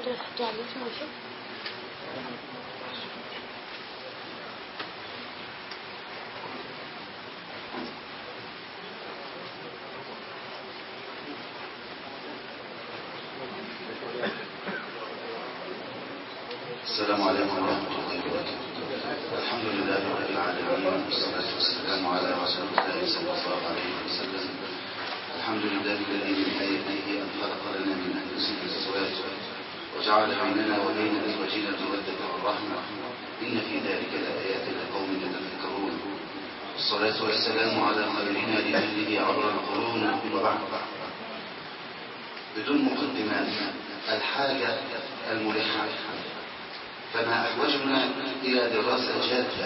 تقدر تحطيه على الاسم وشوف السلام عليكم ورحمة الله وبركاته الحمد لله رب العالمين والصلاة والسلام على رسول الله صلى الله عليه وسلم الحمد لله الذي من آياته أن خلق لنا من أنفسنا الأزواج وجعل بيننا وبين أزواجنا المودة والرحمة إن في ذلك لآيات لقوم يتفكرون الصلاة والسلام على خيرنا لأهله عبر القرون وبعد بدون مقدمات الحاجة الملحة فما أحوجنا إلى دراسة جادة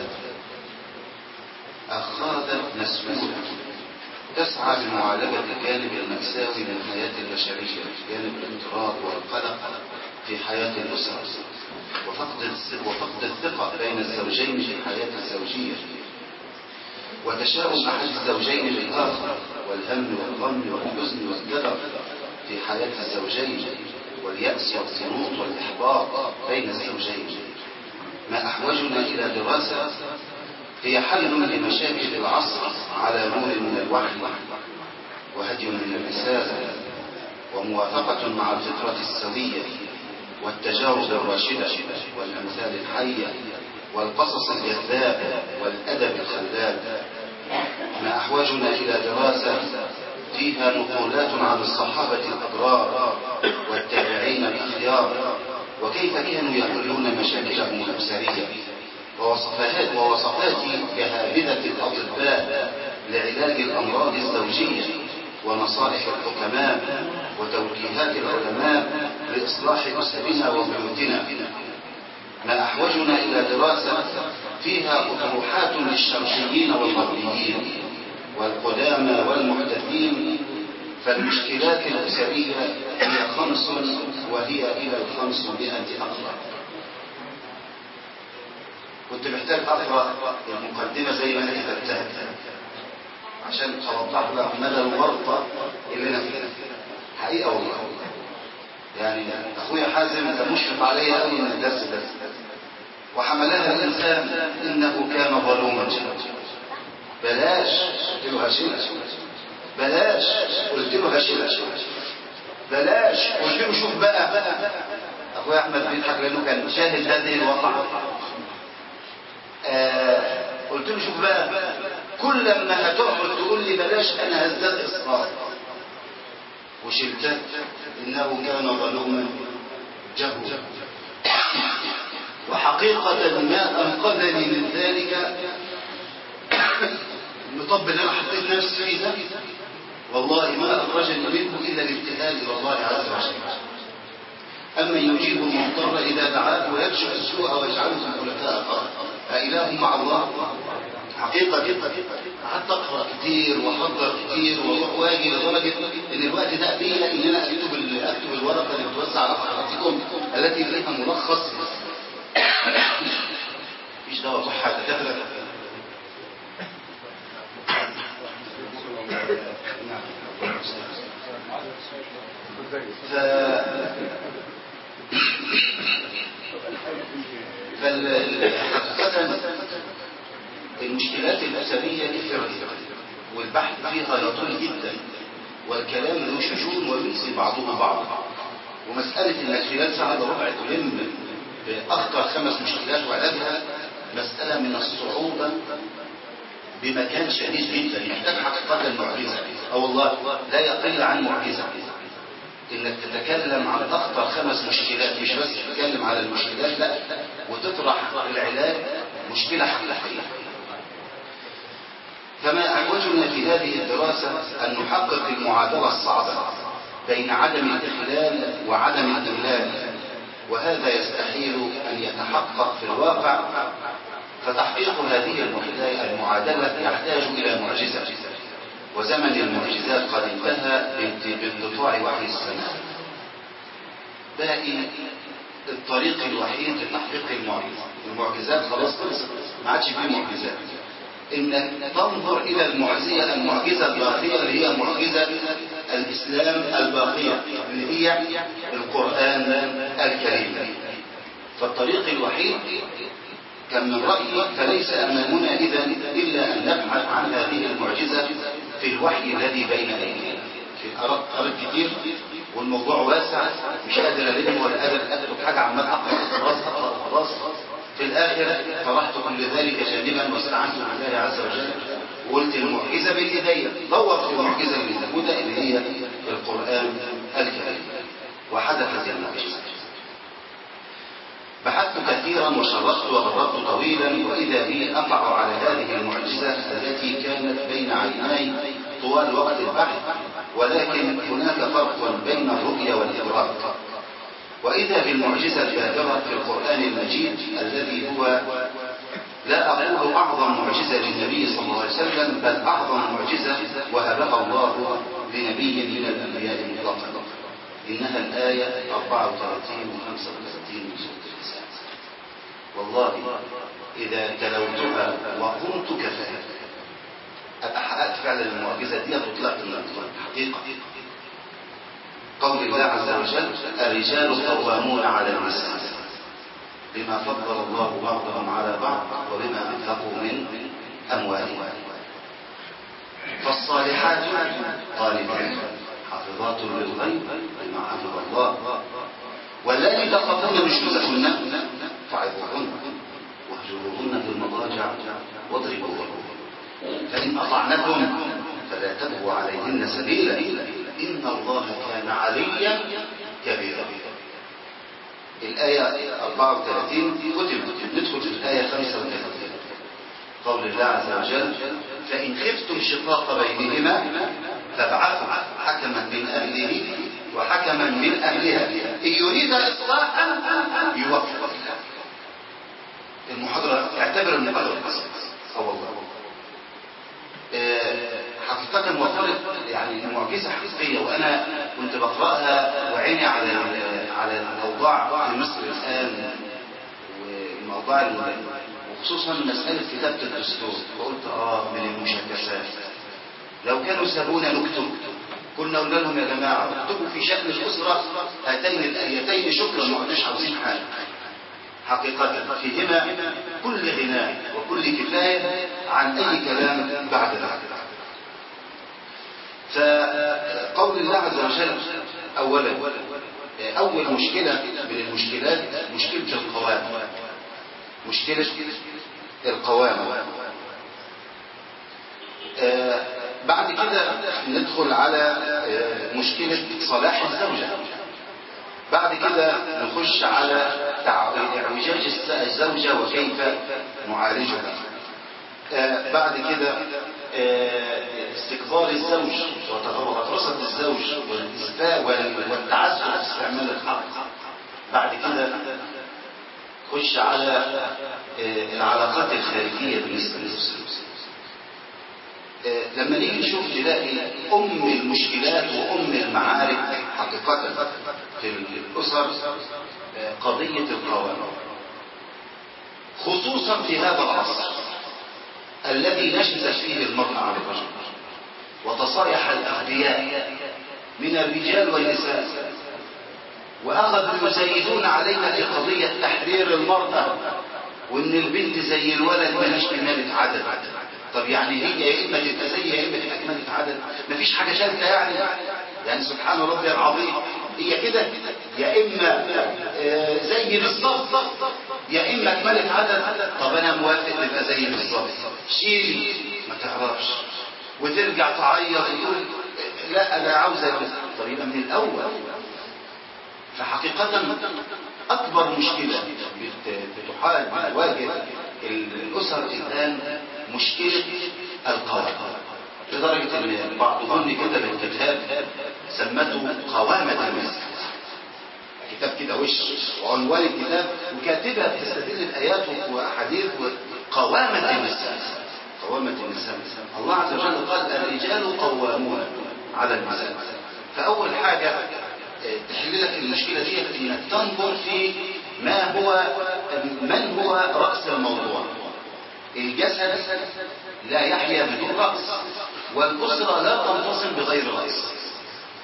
أخاذت مسؤولة تسعى لمعالجة الجانب المأساوي من حياة البشرية جانب الاضطراب والقلق في حياة الأسرة وفقد الث- وفقد الثقة بين الزوجين في الحياة الزوجية وتشاؤم أحد الزوجين بالآخر والهم والغم والحزن والكدر في حياة الزوجين واليأس والقنوط والإحباط بين الزوجين ما أحوجنا إلى دراسة هي حل لمشاكل العصر على نور من الوحي وهدي من الرسالة وموافقة مع الفطرة السوية والتجارب الراشدة والأمثال الحية والقصص الجذاب والأدب الخلاب ما أحوجنا إلى دراسة فيها نقولات عن الصحابة الأبرار والتابعين الأخيار وكيف كانوا يحلون مشاكلهم الأسرية ووصفات ووصفات جهابذة الأطباء لعلاج الأمراض الزوجية ونصائح الحكماء وتوجيهات العلماء لإصلاح أسرنا وبيوتنا ما أحوجنا إلى دراسة فيها أطروحات للشرقيين والغربيين والقدامى والمحدثين فالمشكلات الأسرية هي خمس وهي إلى الخمسمائة أقرأ كنت محتاج أقرأ المقدمة زي ما أنا كتبتها عشان أوضح لك مدى الورطة اللي أنا فيها حقيقة والله يعني أخويا حازم كان مشرف عليا قوي من الدرس ده وحملها الإنسان إنه كان ظلوما جدا بلاش قلت له هشيلها بلاش قلت له هشيلها بلاش قلت له شوف بقى اخويا احمد بيضحك لانه كان شاهد هذه الواقعه آه قلت له شوف بقى كل ما هتقعد تقول لي بلاش انا هزداد اصرار وشلتك انه كان ظلوما جهولا وحقيقة ما أنقذني من ذلك المطب اللي أنا حطيت نفسي فيه ده والله ما أخرجني منه إلا الابتهال إلى الله عز وجل أما يجيب المضطر إذا دعاه ويكشف السوء ويجعلكم خلفاء الأرض أإله مع الله حقيقة قعدت أقرأ كتير وأحضر كتير وأروح واجي لدرجة إن الوقت ده بيا إن أنا أكتب ال- أكتب الورقة اللي بتوزع على حضراتكم التي فيها ملخص مفيش دواء صحة دكاترة ف... فال... المشكلات الأسرية كثيرة والبحث فيها يطول جدا والكلام له شجون وينسي بعضه بعضا ومسألة انك خلال ساعة إلا ربع تلم بأخطر خمس مشكلات وعلاجها مسألة من الصعوبة بمكان شديد جدا يحتاج حقيقة معجزة أو والله لا يقل عن معجزة انك تتكلم عن اخطر خمس مشكلات مش بس تتكلم على المشكلات لا وتطرح العلاج مشكلة حقيقية فما أحوجنا في هذه الدراسة أن نحقق المعادلة الصعبة بين عدم الإخلال وعدم الإملال وهذا يستحيل أن يتحقق في الواقع فتحقيق هذه المعادلة- المعادلة يحتاج إلى معجزة وزمن المعجزات قد انتهى بانت- بانقطاع وحي السماء باقي الطريق الوحيد لتحقيق المعجزة المعجزات خلاص خلصت ما عادش فيه معجزات انك تنظر الى المعجزة المعجزة الباقية اللي هي معجزة الإسلام الباقية اللي هي القرآن الكريم فالطريق الوحيد كان من رأيي فليس أمامنا إذا إلا أن نبحث عن هذه المعجزة في الوحي الذي بين أيدينا في أردت أردت كتير والموضوع واسع مش قادر ألم ولا قادر أترك حاجة عمال أقرأ خلاص أقرأ خلاص في الآخر طرحت كل ذلك جانبا واستعنت بالله عز وجل وقلت المعجزة بالإيديا دور في المعجزة اللي موجودة اللي هي القرآن الكريم وحدثت المعجزة بحثت كثيرا وشرقت وغربت طويلا وإذا بي أقع على هذه المعجزة التي كانت بين عيناي طوال وقت البحث ولكن هناك فرق بين الرؤية والإدراك وإذا بالمعجزة الباهرة في القرآن المجيد الذي هو لا أقول أعظم معجزة للنبي صلى الله عليه وسلم بل أعظم معجزة وهبها الله لنبي من الأنبياء مطلقا إنها الآية 34 و 35 من سورة النساء والله إذا تلوتها وقمت كفاها أبقى حققت فعلا المعجزة دي وطلعت من الحقيقة قول الله عز وجل الرجال قوامون على النساء بما فضل الله بعضهم على بعض وبما أنفقوا من أموالهم فالصالحات قانتات حافظات للغيب بما حفظ الله والذي تخافون نشوزهن فعظوهن واهجروهن في المضاجع واضربوهن فإن أطعنكم فلا تبغوا عليهن سبيلا إن الله كان عليا كبيرا الآية 34 ختمت ندخل في الآية 35 قول الله عز وجل فإن خفتم شقاق بينهما فابعثوا حكما من أهله وحكما من أهلها إن يريد إصلاحا يوفق المحاضرة اعتبر المحاضرة اه والله حقيقة وصلت يعني معجزة حقيقية وأنا كنت بقرأها وعيني على على الأوضاع في مصر الآن والموضوع وخصوصا مسألة كتابة الدستور فقلت آه من المشاكسات لو كانوا سابونا نكتب كنا قلنا لهم يا جماعة اكتبوا في شأن الأسرة هاتين الآيتين شكرا ما كناش عاوزين حاجة حقيقة فيهما كل غناء وكل كفاية عن أي كلام بعد ذلك فقول الله عز وجل أولا أول مشكلة من المشكلات مشكلة القوام مشكلة القوام بعد كده ندخل على مشكلة صلاح الزوجة بعد كده نخش على اعوجاج الزوجة وكيف نعالجها بعد كده استكبار الزوج وغطرسة الزوج والإسفاء والتعسف في استعمال الحق بعد كده خش على العلاقات الخارجية بالنسبة للأسرة لما نيجي نشوف نلاقي أم المشكلات وأم المعارك حقيقة في الأسر قضية القوام خصوصا في هذا العصر الذي نشزت فيه المرأة على الرجل وتصايح الأغبياء من الرجال والنساء وأخذوا يزيدون علينا في قضية تحرير المرأة وإن البنت زي الولد مالهاش كمالة عدد طب يعني هي يا إما تبقى زي يا إما تبقى كمالة عدد مفيش حاجة شاذة يعني يعني سبحان ربي العظيم هي كده يا إما زي بالظبط يا إما كمالة عدد طب أنا موافق تبقى زي بالظبط شيلي ما تعرفش وترجع تعيط وتقول لا أنا عاوزة طب يبقى من الأول فحقيقة أكبر مشكلة بتحال بتواجه الأسر الآن مشكلة القوام لدرجة أن بعضهم كتب الكتاب سمته قوامة المسجد كتاب كده وش وعنوان الكتاب وكاتبها بتستدل بآيات وأحاديث قوامة المسجد قوامة النساء الله عز وجل قال الرجال قوامون على النساء فأول حاجة تحل لك المشكلة دي انك تنظر في ما هو من هو رأس الموضوع الجسد لا يحيا بدون رأس والأسرة لا تنتصم بغير رأس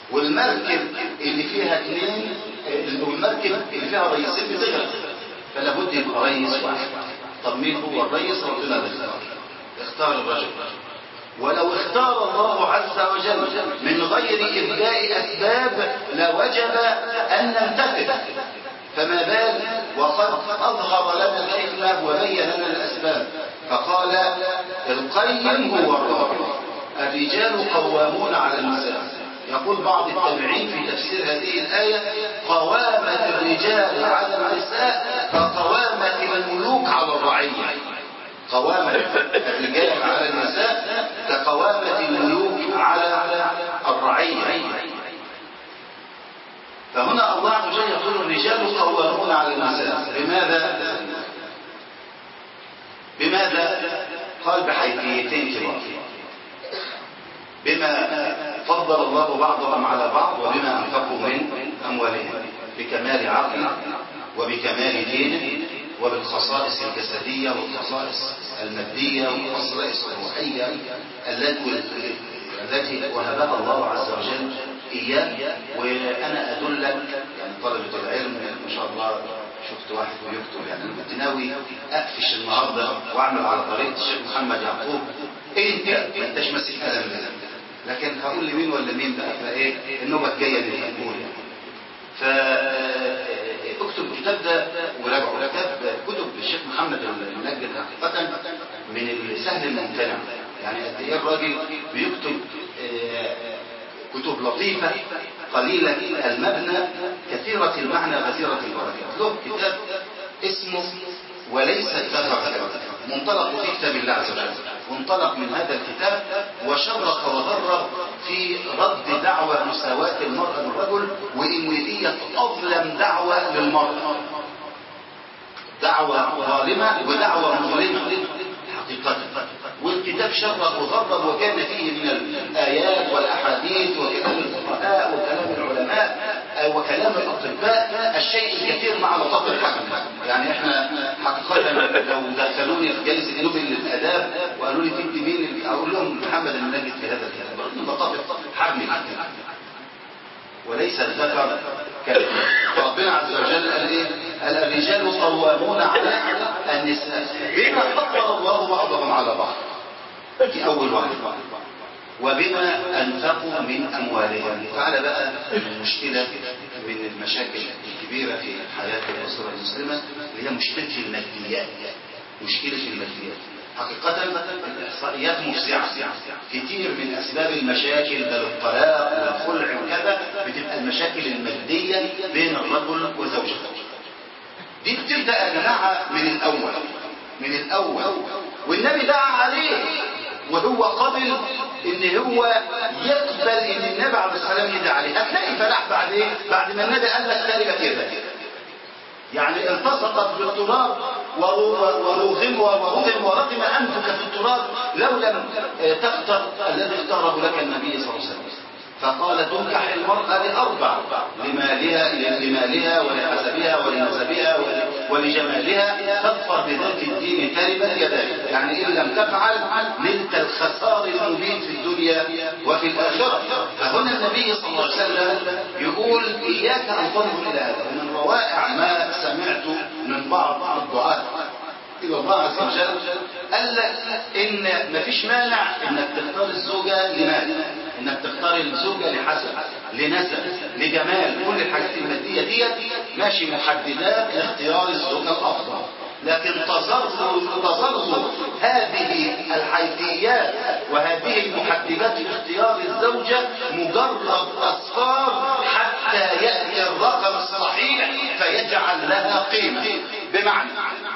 والمركب اللي فيها اثنين والمركب اللي فيها رئيسين بتغرق فلا بد يبقى رئيس واحد طب مين هو الرئيس ربنا اللي اختار اختار الرجل ولو اختار الله عز وجل من غير إبداء أسباب لوجب أن نمتثل فما بال وقد أظهر لنا الحكمة وبين لنا الأسباب فقال القيم هو الراجل الرجال قوامون على النساء يقول بعض التابعين في تفسير هذه الآية قوامة الرجال على النساء كقوامة الملوك على الرعية قوامة الرجال على النساء كقوامة الملوك على الرعية فهنا الله عز وجل يقول الرجال قوامون على النساء بماذا؟ بماذا؟ قال بحيثيتين كبار بما فضل الله بعضهم على بعض وبما أنفقوا من أموالهم بكمال عقله وبكمال دينه وبالخصائص الجسدية والخصائص المادية والخصائص الروحية التي التي وهبها الله عز وجل إياه وأنا أدلك يعني طلبة العلم ما شاء الله شفت واحد بيكتب يعني أنا كنت ناوي أقفش النهاردة وأعمل على طريقة الشيخ محمد يعقوب أنت ما أنتش ماسك كلام ده لكن هقول لمين ولا مين بقى فإيه النوبة الجاية اللي هنقول يعني فاكتب الكتاب ده وراجعه كتاب كتب الشيخ محمد المنجد حقيقة من السهل الممتنع يعني قد ايه الراجل بيكتب كتب لطيفة قليلة المبنى كثيرة المعنى غزيرة البركات له كتاب اسمه وليس الذكر منطلق في كتاب الله عز وجل وانطلق من هذا الكتاب وشرق وغرب في رد دعوة مساواة المرأة والرجل وإن دي أظلم دعوة للمرأة دعوة ظالمة ودعوة مظلمة حقيقة والكتاب شرق وغرب وكان فيه من الآيات والأحاديث وكلام الفقهاء وكلام العلماء وكلام الأطباء الشيء الكثير مع لطافة الحكم يعني احنا حقيقة لو دخلوني في جلسة نوبل للآداب وقالوا لي تدي مين أقول لهم محمد المنجد في هذا الكلام من لطافة حجم الكتاب وليس الذكر كلمة ربنا عز وجل قال ايه قال الرجال قوامون على النساء بما فضل الله بعضهم على بعض دي اول واحد وبما انفقوا من اموالهم تعالى بقى المشكله من المشاكل الكبيره في حياه الاسره المسلمه اللي هي مشكله الماديات مشكله الماديات حقيقة الإحصائيات مفزعة كتير من أسباب المشاكل بل الطلاق والخلع وكذا بتبقى المشاكل المادية بين الرجل وزوجته دي بتبدأ يا جماعة من الأول من الأول والنبي دعا عليه وهو قبل ان هو يقبل ان النبي عليه السلام يدعي عليه هتلاقي فلاح بعد ايه بعد ما النبي قال لك تربت يدك يعني التصقت بالتراب ورغم ورغم ورغم أنفك في التراب لو لم تختر الذي اختاره لك النبي صلى الله عليه وسلم فقال تنكح المرأة لأربع لمالها لمالها ولحسبها ولنسبها ولجمالها فاظفر بذات الدين تربت يداك يعني إن لم تفعل نلت الخسار المبين في الدنيا وفي الآخرة فهنا النبي صلى الله عليه وسلم يقول إياك أن تنظر إلى هذا ومن روائع ما سمعت من بعض الدعاة إلى الله عز وجل قال لك إن مفيش مانع إنك تختار الزوجة لمال إنك تختار الزوجة لحسب لنسب لجمال كل الحاجات المادية ديت ماشي محددات لاختيار الزوجة الأفضل لكن تظل تظل هذه الحيثيات وهذه المحددات في اختيار الزوجة مجرد أسفار حتى يأتي الرقم الصحيح فيجعل لها قيمة بمعنى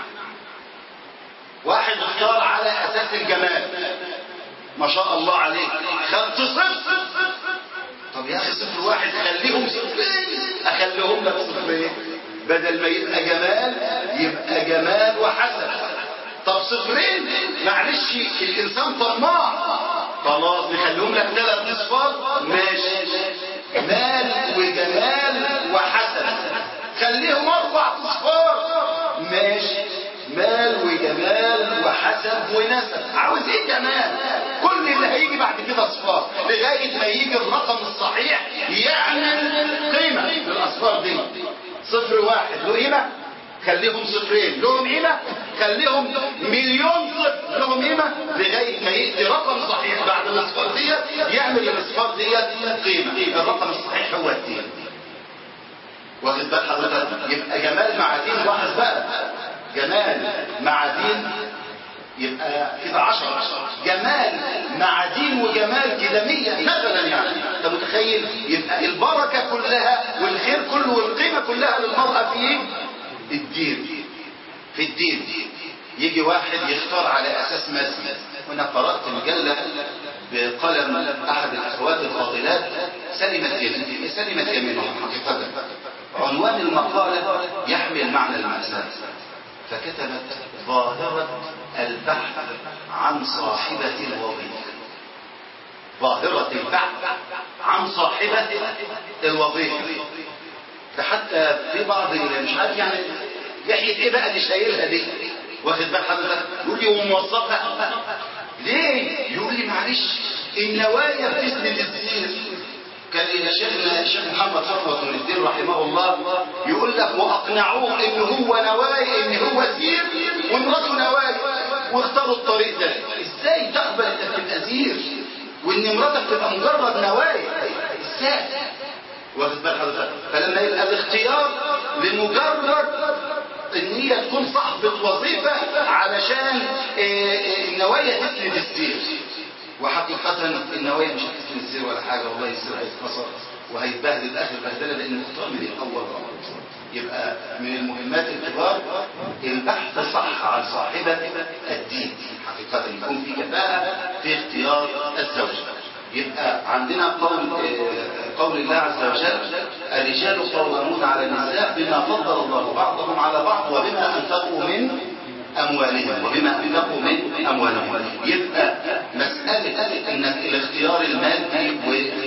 واحد اختار على اساس الجمال ما شاء الله عليك خدت صفر طب يا اخي صفر واحد خليهم صفرين اخليهم لك صفرين بدل ما يبقى جمال يبقى جمال وحسن طب صفرين معلش الانسان طماع خلاص نخليهم لك ثلاث اصفار ماشي مال وجمال وحسن خليهم اربع اصفار ماشي مال وجمال وحسب ونسب عاوز ايه جمال كل اللي هيجي بعد كده اصفار لغايه ما يجي الرقم الصحيح يعمل قيمه للاصفار دي صفر واحد له قيمه خليهم صفرين لهم قيمه خليهم مليون صفر لهم قيمه لغايه ما ياتي رقم صحيح بعد الاصفار ديت يعمل الاصفار ديت قيمه الرقم الصحيح هو الدين واخد بال حضرتك يبقى جمال مع دين لاحظ بقى جمال مع دين يبقى كده عشرة جمال مع دين وجمال كده مية مثلا يعني انت متخيل يبقى البركة كلها والخير كله والقيمة كلها للمرأة في الدين في الدين يجي واحد يختار على اساس مادي وانا قرأت مجلة بقلم احد الاخوات الفاضلات سلمت يمينه سلمت يمينه حقيقة عنوان المقالة يحمل معنى المأساة فكتبت ظاهرة البحث عن صاحبة الوظيفة ظاهرة البحث عن صاحبة الوظيفة ده حتى في بعض مش عارف يعني لحية ايه بقى اللي شايلها دي واخد بال حضرتك يقول لي وموظفة ليه يقول لي معلش النوايا بتسند الزير كان شيخنا الشيخ محمد صفوت نور الدين رحمه الله يقول لك واقنعوه ان هو نواي ان هو زير وامراته نواي واختاروا الطريق ده ازاي تقبل انك تبقى زير وان مراتك تبقى مجرد نواي ازاي واخد بال حضرتك فلما يبقى الاختيار لمجرد ان هي تكون صاحبة وظيفة علشان النوايا تسند الزير وحقيقة النوايا مش هتسند الزير ولا حاجة والله الزير هيتكسر وهيتبهدل اخر بهدلة لان اختار من الاول يبقى من المهمات الكبار البحث صح عن صاحبة الدين حقيقة يكون في كفاءة في اختيار الزوج يبقى عندنا قول قول الله عز وجل الرجال قوامون على النساء بما فضل الله بعضهم على بعض وبما انفقوا من اموالهم وبما انفقوا من اموالهم يبقى مساله انك الاختيار المادي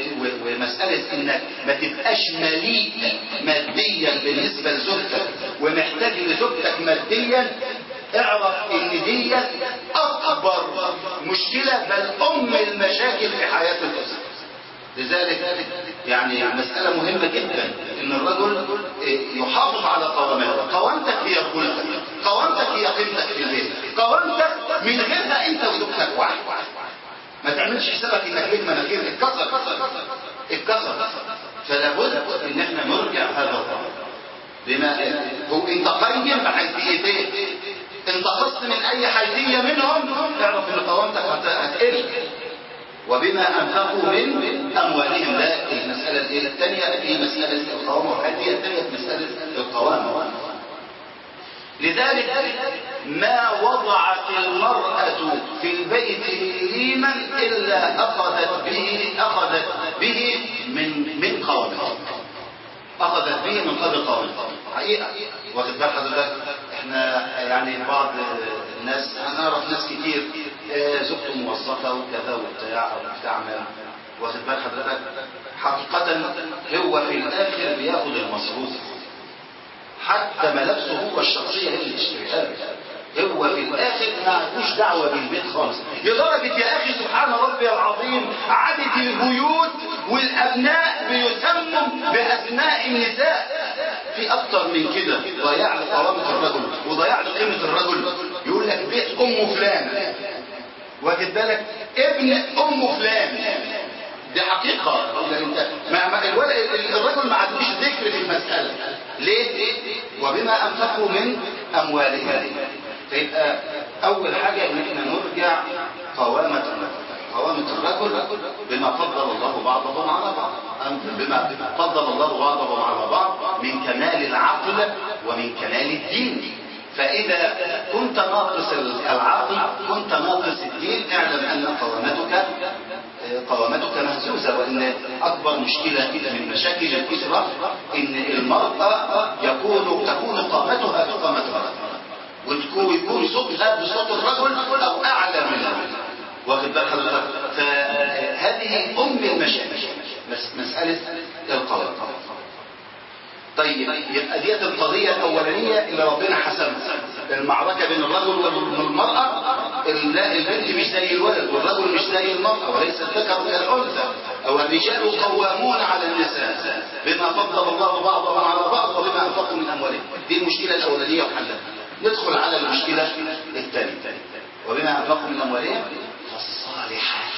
ومساله انك ما تبقاش مليء ماديا بالنسبه لزوجتك ومحتاج لزوجتك ماديا اعرف ان دي اكبر مشكلة بل ام المشاكل في حياة الاسرة لذلك يعني مسألة مهمة جدا ان الرجل يحافظ على قوامته قوامتك هي رجولتك قوامتك هي قيمتك في البيت قوامتك من غيرها انت وزوجتك واحد ما تعملش حسابك انك ليك مناخير اتكسر اتكسر فلا بد ان احنا نرجع هذا الامر بما هو انت قيم بحيثيتين انت قصت من اي حيثية منهم اعرف ان قوامتك هتقل وبما انفقوا من اموالهم ده المسألة الثانية في مسألة القوامة والحيثية الثانية في مسألة القوامة لذلك ما وضعت المرأة في البيت ليما إلا أخذت به أخذت به من من قوامه أخذت به من قبل قوامه حقيقة واخد بال حضرتك احنا يعني بعض الناس انا اعرف ناس كتير زوجته موظفه وكذا وبتاع او بتعمل واخد بال حضرتك حقيقة هو في الاخر بياخد المصروف حتى ملابسه هو الشخصية هي اللي تشتريها هو في الاخر ما عندوش دعوه بالبيت خالص لدرجه يا اخي سبحان ربي العظيم عدد البيوت والابناء بيسموا باسماء النساء في اكتر من كده ضياع لقوامه الرجل وضياع لقيمه الرجل يقول لك بيت ام فلان واخد بالك ابن ام فلان دي حقيقة انت ما ما الولد الرجل ما عندوش ذكر في المسألة ليه؟ وبما انفقوا من اموالهم فيبقى اول حاجة ان احنا نرجع قوامة الرجل قوامة الرجل بما فضل الله بعضهم على بعض بما فضل الله بعضهم على بعض من كمال العقل ومن كمال الدين فإذا كنت ناقص العقل كنت ناقص الدين اعلم أن قوامتك قوامتك مهزوزة وأن أكبر مشكلة من مشاكل الأسرة إن المرأة يكون تكون قامتها كقامة الرجل وتكون يكون صوتها بصوت الرجل أو أعلى منه واخد بال حضرتك فهذه أم المشاكل مسألة القوام طيب يبقى ديت القضية الأولانية اللي ربنا حسمها المعركة بين الرجل والمرأة لا البنت مش زي الولد والرجل مش زي المرأة وليس الذكر كالأنثى أو الرجال قوامون على النساء بما فضل الله بعضهم على بعض وبما أنفقوا من أموالهم دي المشكلة الأولانية وحلها ندخل على المشكلة الثانية وبما أنفقوا من أموالهم فالصالحات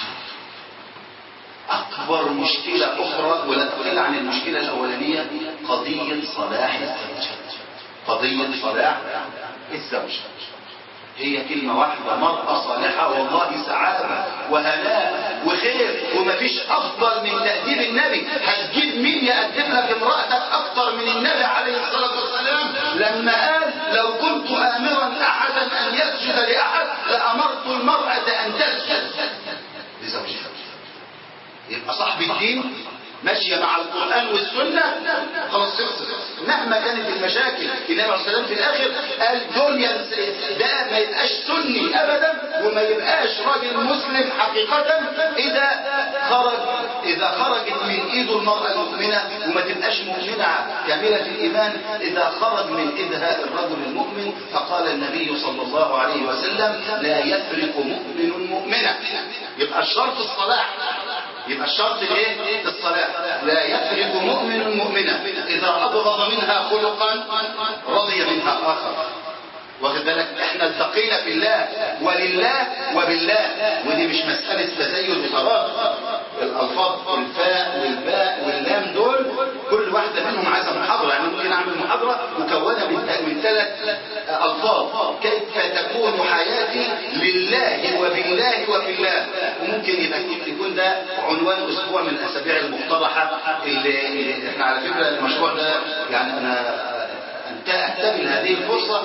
أكبر مشكلة أخرى ولا تقل عن المشكلة الأولانية قضية صلاح الزوج قضية صلاح الزوج هي كلمة واحدة مرأة صالحة والله سعادة وهناء وخير ومفيش أفضل من تأديب النبي هتجيب مين يقدم لك امرأتك أكتر من النبي عليه الصلاة والسلام لما قال لو كنت آمرا أحدا أن يسجد لأحد لأمرت المرأة أن تسجد لزوجها يبقى صاحب الدين ماشية مع القرآن والسنة خلاص خلصت مهما كانت المشاكل النبي عليه السلام في الآخر قال دول ده ما يبقاش سني أبدا وما يبقاش راجل مسلم حقيقة إذا خرج إذا خرجت من إيد المرأة المؤمنة وما تبقاش مؤمنة كاملة الإيمان إذا خرج من إيدها الرجل المؤمن فقال النبي صلى الله عليه وسلم لا يفرق مؤمن مؤمنة يبقى الشرط الصلاح يبقى الشرط الايه الصلاة لا يفرق مؤمن مؤمنة إذا أبغض منها خلقا رضي منها آخر واخد بالك احنا التقينا في الله ولله وبالله ودي مش مسألة تزين وفراغ الألفاظ الفاء والباء واللام دول كل واحدة منهم عايزة محاضرة يعني ممكن أعمل محاضرة مكونة من من ثلاث ألفاظ كيف تكون حياتي لله وبالله وفي الله وممكن يبقى يكون ده عنوان أسبوع من الأسابيع المقترحة اللي, اللي احنا على فكرة المشروع ده يعني أنا أهتم هذه الفرصة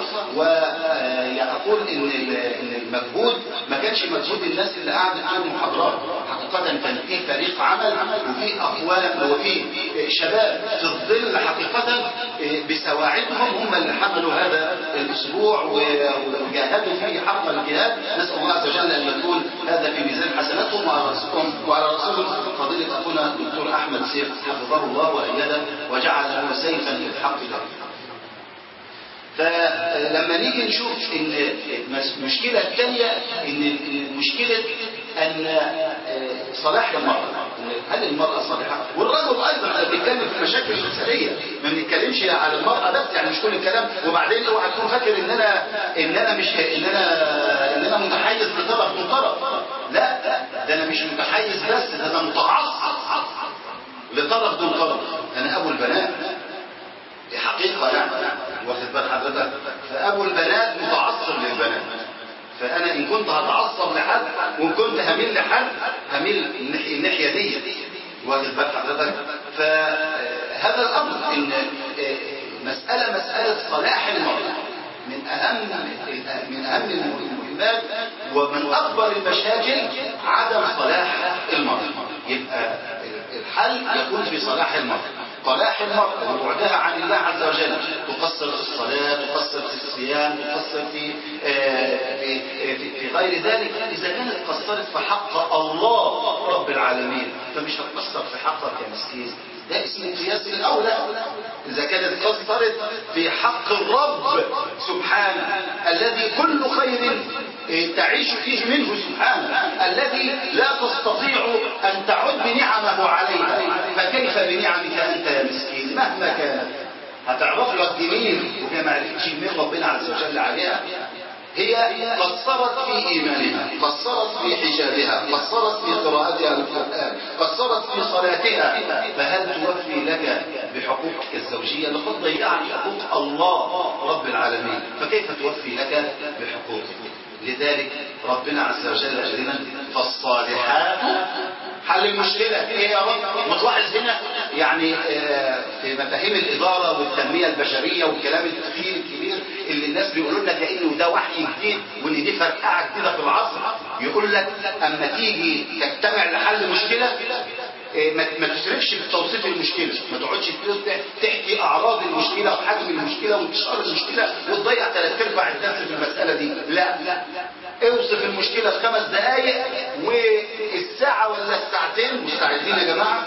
وأقول إن إن المجهود ما كانش مجهود الناس اللي قاعدة في المحاضرات حقيقة كان في فريق عمل وفي أقوال وفي شباب في الظل حقيقة بسواعدهم هم اللي حملوا هذا الأسبوع وجاهدوا فيه حق الجهاد نسأل الله عز وجل أن يكون هذا في ميزان حسناتهم وعلى رسولهم وعلى رسولهم فضيلة أخونا الدكتور أحمد سيف حفظه الله وأيده وجعله سيفا في الحق له فلما نيجي نشوف ان المشكلة الثانية ان مشكلة ان صلاح المرأة هل المرأة صالحة والرجل ايضا احنا بنتكلم في المشاكل الاسرية ما بنتكلمش على المرأة بس يعني مش كل الكلام وبعدين اوعى تكون فاكر ان انا ان انا مش ان انا ان انا متحيز لطرف من طرف لا ده انا مش متحيز بس ده انا متعصب لطرف دون طرف انا ابو البنات دي حقيقة يعني واخد بال حضرتك فأبو البنات متعصب للبنات فأنا إن كنت هتعصب لحد وإن كنت هميل لحد هميل الناحية دي واخد بال حضرتك فهذا الأمر إن مسألة مسألة صلاح المرأة من أهم من أهم المهمات ومن أكبر المشاكل عدم صلاح المرأة يبقى الحل يكون في صلاح المرأة صلاح المرأة وبعدها عن الله عز وجل تقصر في الصلاة تقصر في الصيام تقصر في آه في, في, في غير ذلك إذا كانت قصرت في حق الله رب العالمين فمش هتقصر في حقك يا مسكين ده اسم القياس الأولى إذا كانت قصرت في حق الرب سبحانه الذي كل خير تعيش فيه منه سبحانه الذي لا تستطيع أن تعد نعمه عليها فكيف بنعمك أنت يا مسكين مهما كانت هتعرف لك جميل وهي ما عرفتش من ربنا عز وجل عليها هي قصرت في إيمانها قصرت في حجابها قصرت في قراءتها للقرآن قصرت في صلاتها فهل توفي لك بحقوقك الزوجية لقد ضيعت حقوق الله رب العالمين فكيف توفي لك بحقوقك لذلك ربنا عز وجل قال لنا فالصالحات حل المشكلة ايه يا رب متلاحظ هنا يعني آه في مفاهيم الإدارة والتنمية البشرية والكلام التخيل الكبير اللي الناس بيقولوا لك كأنه ده وحي جديد وان دي فرقعة جديدة في العصر يقول لك اما تيجي تجتمع لحل مشكلة ما تسرفش في توصيف المشكلة ما تقعدش تحكي أعراض المشكلة وحجم المشكلة وانتشار المشكلة وتضيع ثلاث أرباع الدرس في المسألة دي لا اوصف المشكلة في خمس دقايق والساعة ولا الساعتين مستعدين يا جماعة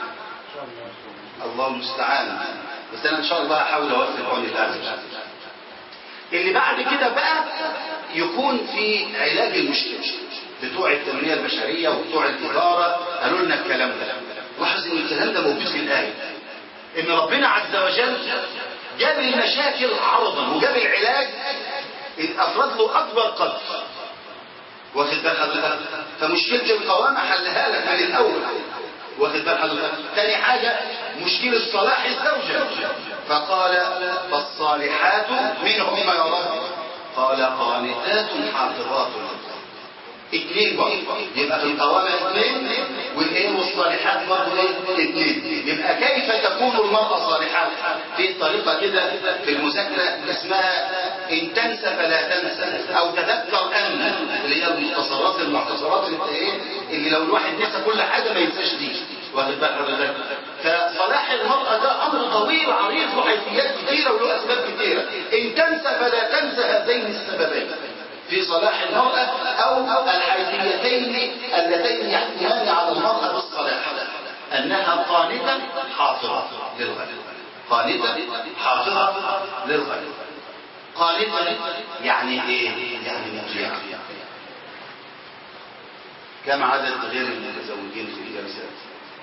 الله المستعان بس أنا إن شاء الله هحاول أوفق عون الله عز وجل اللي بعد كده بقى يكون في علاج المشكله بتوع التنميه البشريه وبتوع الاداره قالوا لنا الكلام ده لاحظ ان الكلام ده موجود في الايه ان ربنا عز وجل جاب المشاكل عرضا وجاب العلاج افرد له اكبر قدر واخد بال حضرتك فمشكله القوامه حلها لك من الاول واخد بال حضرتك تاني حاجه مشكله صلاح الزوجه فقال فالصالحات منهم يا رب قال قانتات حافظات اثنين برضه يبقى في القوامة اثنين والايه والصالحات برضه ايه اثنين يبقى كيف تكون المرأة صالحة في طريقة كده في المذاكرة اسمها ان تنسى فلا تنسى او تذكر ان اللي هي المختصرات المختصرات اللي ايه اللي لو الواحد نسى كل حاجة ما ينساش دي واخد بال حضرتك فصلاح المرأة ده امر طويل عريض له حيثيات كثيرة وله اسباب كثيرة ان تنسى فلا تنسى هذين السببين في صلاح المرأة أو الحيثيتين اللتين يحكمان على المرأة بالصلاح أنها قانتة حافظة للغد قانتة حافظة للغد قانتة يعني إيه؟ يعني مطيعة كم عدد غير المتزوجين في الجلسات؟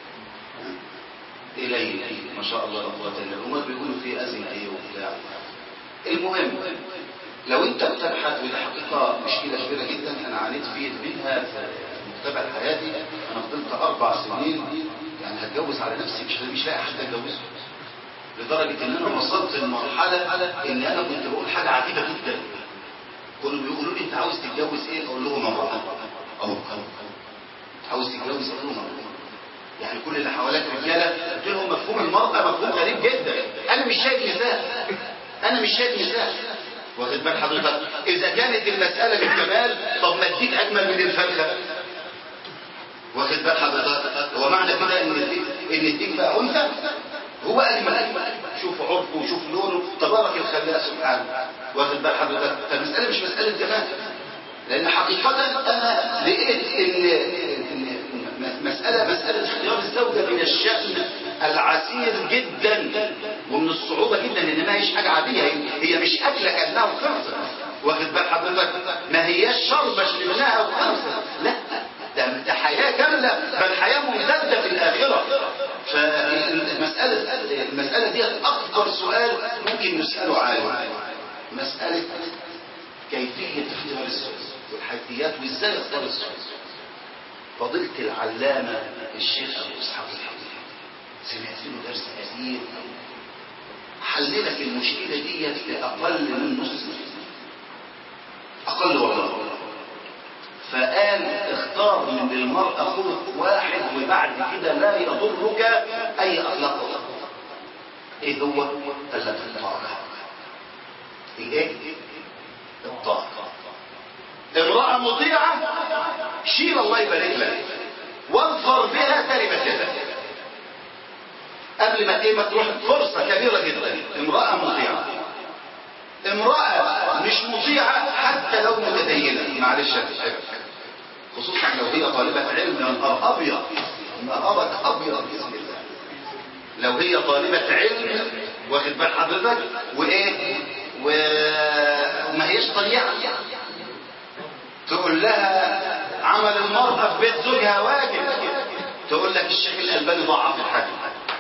قليل ما شاء الله لا قوة إلا بالله بيقولوا في أزمة إيه وبتاع المهم لو انت بتبحث ودي حقيقة مشكلة كبيرة جدا انا عانيت فيه منها في مختبر حياتي انا فضلت اربع سنين يعني هتجوز على نفسي مش مش لاقي حد اتجوزه لدرجة ان انا وصلت لمرحلة ان انا كنت بقول حاجة عجيبة جدا كانوا بيقولوا لي انت عاوز تتجوز ايه اقول لهم امرأة او عاوز تتجوز اقول لهم امرأة يعني كل اللي حواليك رجاله قلت لهم مفهوم المرأة مفهوم غريب جدا انا مش شايف نساء انا مش شايف نساء واخد بال حضرتك اذا كانت المسألة بالجمال طب ما اديك اجمل من الفرخة واخد بال حضرتك هو معنى كده ان الديك ان الديك بقى انثى هو اجمل شوف عرفه وشوف لونه تبارك الخلاق سبحانه واخد بال حضرتك فالمسألة مش مسألة جمال لان حقيقة انا لقيت ان مسألة مسألة اختيار الزوجة من الشأن العسير جدا ومن الصعوبة جدا ان ما هيش حاجة عادية هي مش أكلة كأنها وخلصة واخد بال حضرتك ما هياش شربة شربناها وخلصة لا ده ده حياة كاملة بل حياة ممتدة في الآخرة فالمسألة المسألة دي أكبر سؤال ممكن نسأله عالم مسألة كيفية اختيار الزوج والحيثيات وازاي اختار الزوج فضيلة العلامة الشيخ أبو إسحاق الحبيب سمعت له درس كثير حل لك المشكلة دي لأقل من نص أقل والله فقال اختار من المرأة خلق واحد وبعد كده لا يضرك أي أخلاق أخرى إيه هو؟ قال لك الطاعة الإيه؟ الطاعة امرأة مطيعة شيل الله يبارك لك واظفر بها تربت يدك قبل ما ايه ما تروح فرصة كبيرة جدا امرأة مطيعة امرأة مش مطيعة حتى لو متدينة معلش هتشعرك خصوصا لو هي طالبة علم يا نهار ابيض نهارك ابيض بسم الله لو هي طالبة علم واخد بال حضرتك وايه و... وما هيش طيعة تقول لها عمل المرأة في بيت زوجها واجب تقول لك الشيخ الألباني ضعف الحديث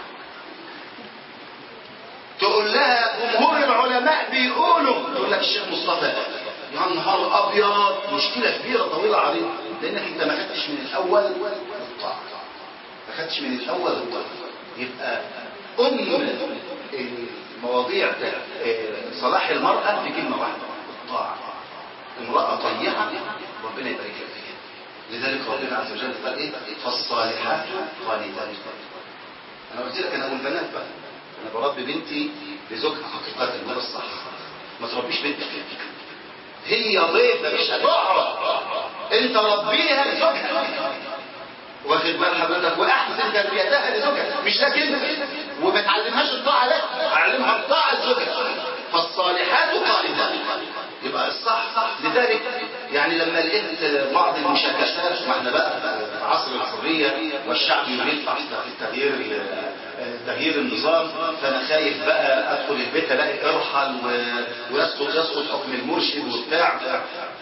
تقول لها جمهور العلماء بيقولوا تقول لك الشيخ مصطفى يا نهار ابيض مشكله كبيره طويله عريضه لانك انت ما خدتش من الاول الطاعه ما خدتش من الاول الطاعه يبقى ام المواضيع صلاح المراه في كلمه واحده الطاعه امراه طيعه ربنا يبارك لك فيها لذلك ربنا عز وجل قال ايه فالصالحات قانتات انا قلت لك انا اقول بنات بقى انا بربي بنتي لزوجها حقيقة وده الصح ما تربيش بنتك هي ضيفة مش هتقعد انت ربيها لزوجها واخد بال حضرتك واحسن تربيتها لزوجها مش لكن وما تعلمهاش الطاعة لا علمها الطاعة لزوجها فالصالحات قانتات يبقى الصح لذلك يعني لما لقيت بعض المشاكسات ما احنا بقى في عصر الحرية والشعب يريد تغيير تغيير النظام فانا خايف بقى ادخل البيت الاقي ارحل ويسقط يسقط حكم المرشد وبتاع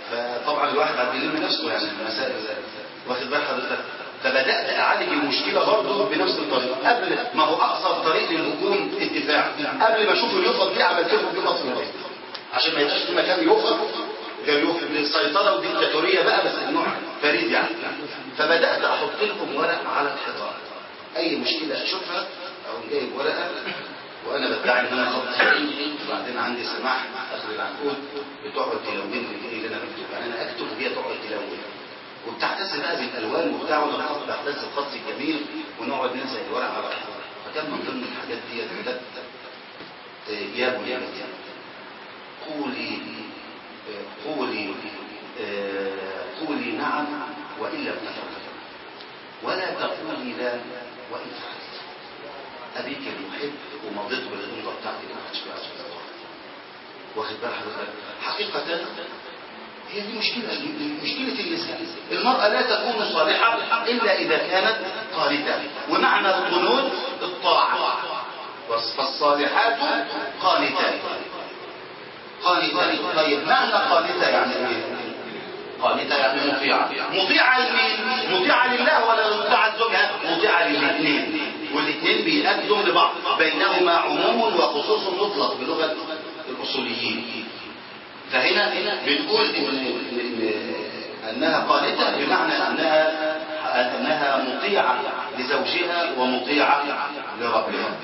فطبعا الواحد قاعد بيلم نفسه يعني المسائل واخد بال حضرتك فبدات اعالج المشكله برضه بنفس الطريقه قبل ما هو اقصر طريق للهجوم الدفاع قبل ما اشوف اليفط دي عملت لهم يفط في البيت عشان ما يبقاش في مكان يفط غير يفط سيطره وديكتاتوريه بقى بس النوع فريد يعني فبدات احط لهم ورق على الحيطان اي مشكله اشوفها اقوم جايب ورقه وانا بدعي ان انا خط وبعدين عندي سماح اخذ العنقود بتقعد تلون لي اللي انا بكتبه يعني انا اكتب وهي تقعد تلون وبتعتز بقى بالالوان وبتاع وانا بخط بعتز بخط الجميل ونقعد نلزق الورق على الحيطان فكان من ضمن الحاجات دي كتبت آه، يا بنيتي قولي آه، قولي آه، قولي نعم وان لم تفعل ولا تقولي لا وان فعلت أبيك المحب ومضيت بالإمضة بتاعتي ما حدش بيعرف واخد بال حضرتك حقيقة هي دي مشكلة مشكلة النساء المرأة لا تكون صالحة إلا إذا كانت قانتة ومعنى القنوت الطاعة فالصالحات قانتات قانتات طيب معنى قانتة يعني ايه؟ قانتة يعني مطيعة مطيعة لمين؟ مطيعة لله ولا مطيعة لزوجها؟ مطيعة للاثنين والاثنين بيأدوا لبعض بينهما عموم وخصوص مطلق بلغة الأصوليين فهنا بنقول إن إن انها قانتة بمعنى انها انها مطيعة لزوجها ومطيعة لربها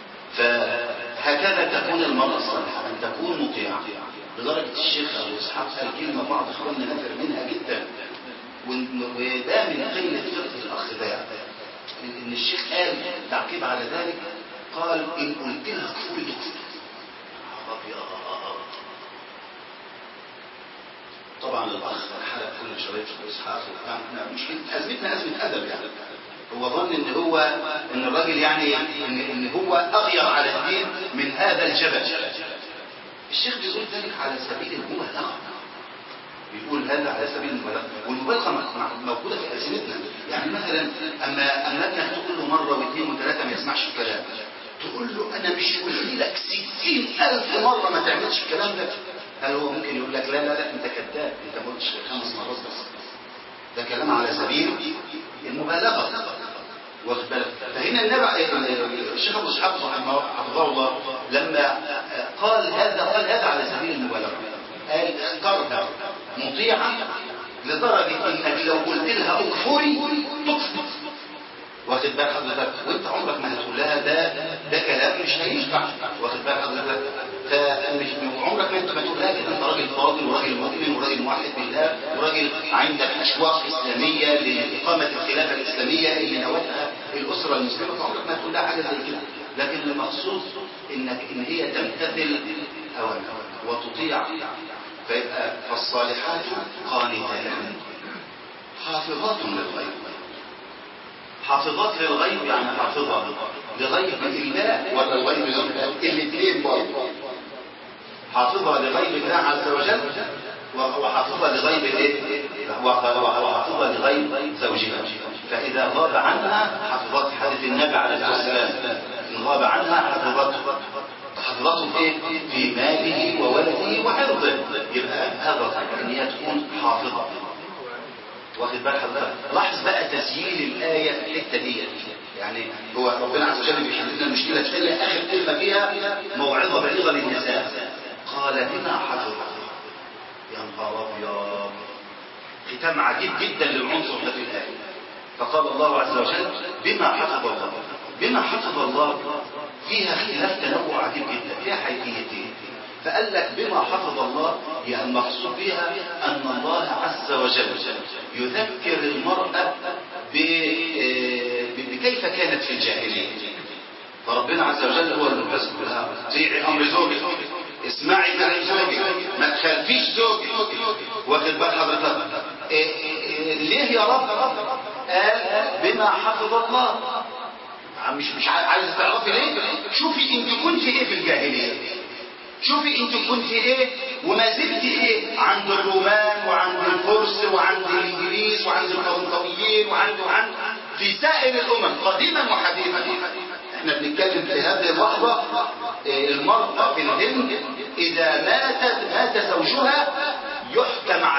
فهكذا تكون المرأة الصالحة ان تكون مطيعة لدرجة الشيخ ابو اسحاق قال كلمة بعض اخواننا نفر منها جدا وده من قلة فقه الاخ ده ان الشيخ قال تعقيب على ذلك قال ان قلت لها كفوري تكفر طبعا الاخ حرق كل شرايط في اسحاق وبتاع احنا مشكله ازمتنا ازمه ادب يعني هو ظن ان هو ان الراجل يعني ان, إن هو اغير على الدين من هذا الجبل الشيخ بيقول ذلك على سبيل المبالغه بيقول هذا على سبيل المبالغه والمبالغه موجوده في السنتنا يعني مثلا اما اما ابنك تقول له مره واثنين وثلاثه ما يسمعش الكلام تقول له انا مش قلت لك ستين الف مره ما تعملش الكلام ده هل هو ممكن يقول لك لا لا لا انت كذاب انت ما قلتش خمس مرات بس ده كلام على سبيل المبالغه واخد بالك فهنا النبي الشيخ ابو اسحاق رحمه حفظه الله لما قال هذا قال هذا على سبيل المبالغه قال اخترها مطيعه لدرجه انك لو قلت لها اكفري تكفر واخد بال حضرتك وانت عمرك ما هتقول لها ده ده كلام مش هينفع واخد بال حضرتك فمش عمرك ما انت ما تقول لها كده انت راجل فاضل وراجل مؤمن وراجل موحد بالله وراجل عندك اشواق اسلاميه لاقامه الخلافه الاسلاميه اللي نوتها الاسره المسلمه فعمرك ما تقول لها حاجه زي كده لكن المقصود انك ان هي تمتثل اوامر وتطيع فيبقى فالصالحات قانتات حافظات للغيب حافظات للغيب يعني حافظة لغيب الله ولا الغيب لله الاثنين برضه حافظة لغيب الله عز وجل وحافظة لغيب ايه وحافظة لغيب زوجها فإذا غاب عنها حفظت حديث النبي عليه الصلاة والسلام إن غاب عنها حفظته حفظته ايه في ماله وولده وعرضه يبقى هذا الأمر ان هي تكون حافظة واخد بال حضرتك لاحظ بقى تسييل الآية في الحتة دي يعني هو ربنا عز وجل بيحل لنا المشكلة تخلي آخر كلمة فيها موعظة بليغة للنساء قال بما حفظ يا نهار أبيض ختام عجيب جدا للعنصر ده في الآية فقال الله عز وجل بما حفظ الله بما حفظ الله فيها خلاف تنوع عجيب جدا فيها حيثيتين فقال لك بما حفظ الله هي المقصود بها أن الله عز وجل يذكر المرأة بكيف كانت في الجاهلية فربنا عز وجل هو اللي يذكر لها طيعي أمر زوجك اسمعي كلام زوجك ما تخالفيش زوجك واخد بال حضرتك ليه يا رب قال بما حفظ الله مش مش عايز تعرفي ليه شوفي انت كنت ايه في الجاهليه شوفي انت كنت ايه وما زلت ايه عند الرومان وعند الفرس وعند الانجليز وعند القرنطويين وعند وعند في سائر الامم قديما وحديثا احنا بنتكلم في هذه اللحظه المرأة في الهند اذا ماتت مات زوجها يحكم عليها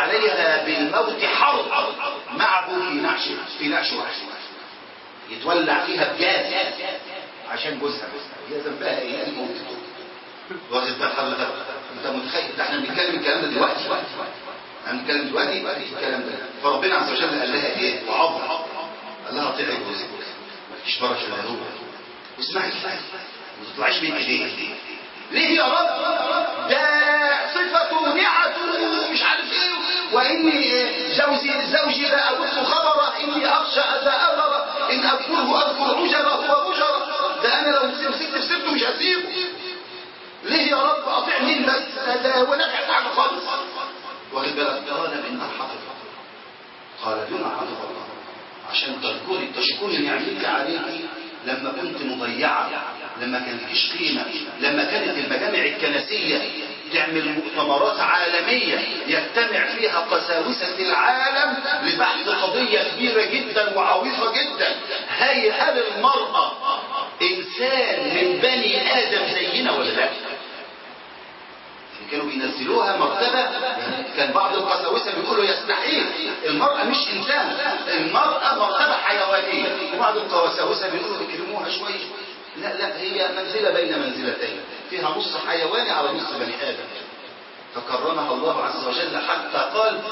عليها بالموت حرب معه في نعش في نعش واحد يتولع فيها بجاز عشان جوزها هي ذنبها ايه الموت واخد بال حضرتك انت متخيل ده احنا بنتكلم الكلام ده دلوقتي احنا بنتكلم دلوقتي الكلام ده فربنا عز وجل قال لها ايه وعظم قال لها طلعي جوزك مفيش بركه الا هو واسمعي الكلام ما تطلعيش من ايديه ليه يا رب ده صفته نعته مش عارف ايه واني زوجي زوجي لا ابث خبره اني اخشى اذا اثر ان اذكره اذكر عجره وبجره ده انا لو مسكت في سبته مش هسيبه ليه يا رب اطيع مين بس ده هو نفع حاجه خالص واخد بالك قال بما حفظ قال بما حفظ الله عشان تذكري تشكري نعمتي عليكي لما كنت مضيعة لما كان لكيش قيمة لما كانت المجامع الكنسية تعمل مؤتمرات عالمية يجتمع فيها قساوسة العالم لبحث قضية كبيرة جدا وعويصة جدا هي هل المرأة إنسان من بني آدم زينا ولا لا؟ كانوا بينزلوها مرتبة يعني كان بعض القساوسة بيقولوا يستحيل المرأة مش إنسان المرأة مرتبة حيوانية وبعض القساوسة بيقولوا بيكرموها شوية لا لا هي منزلة بين منزلتين فيها نص حيواني على نص بني آدم فكرمها الله عز وجل حتى قال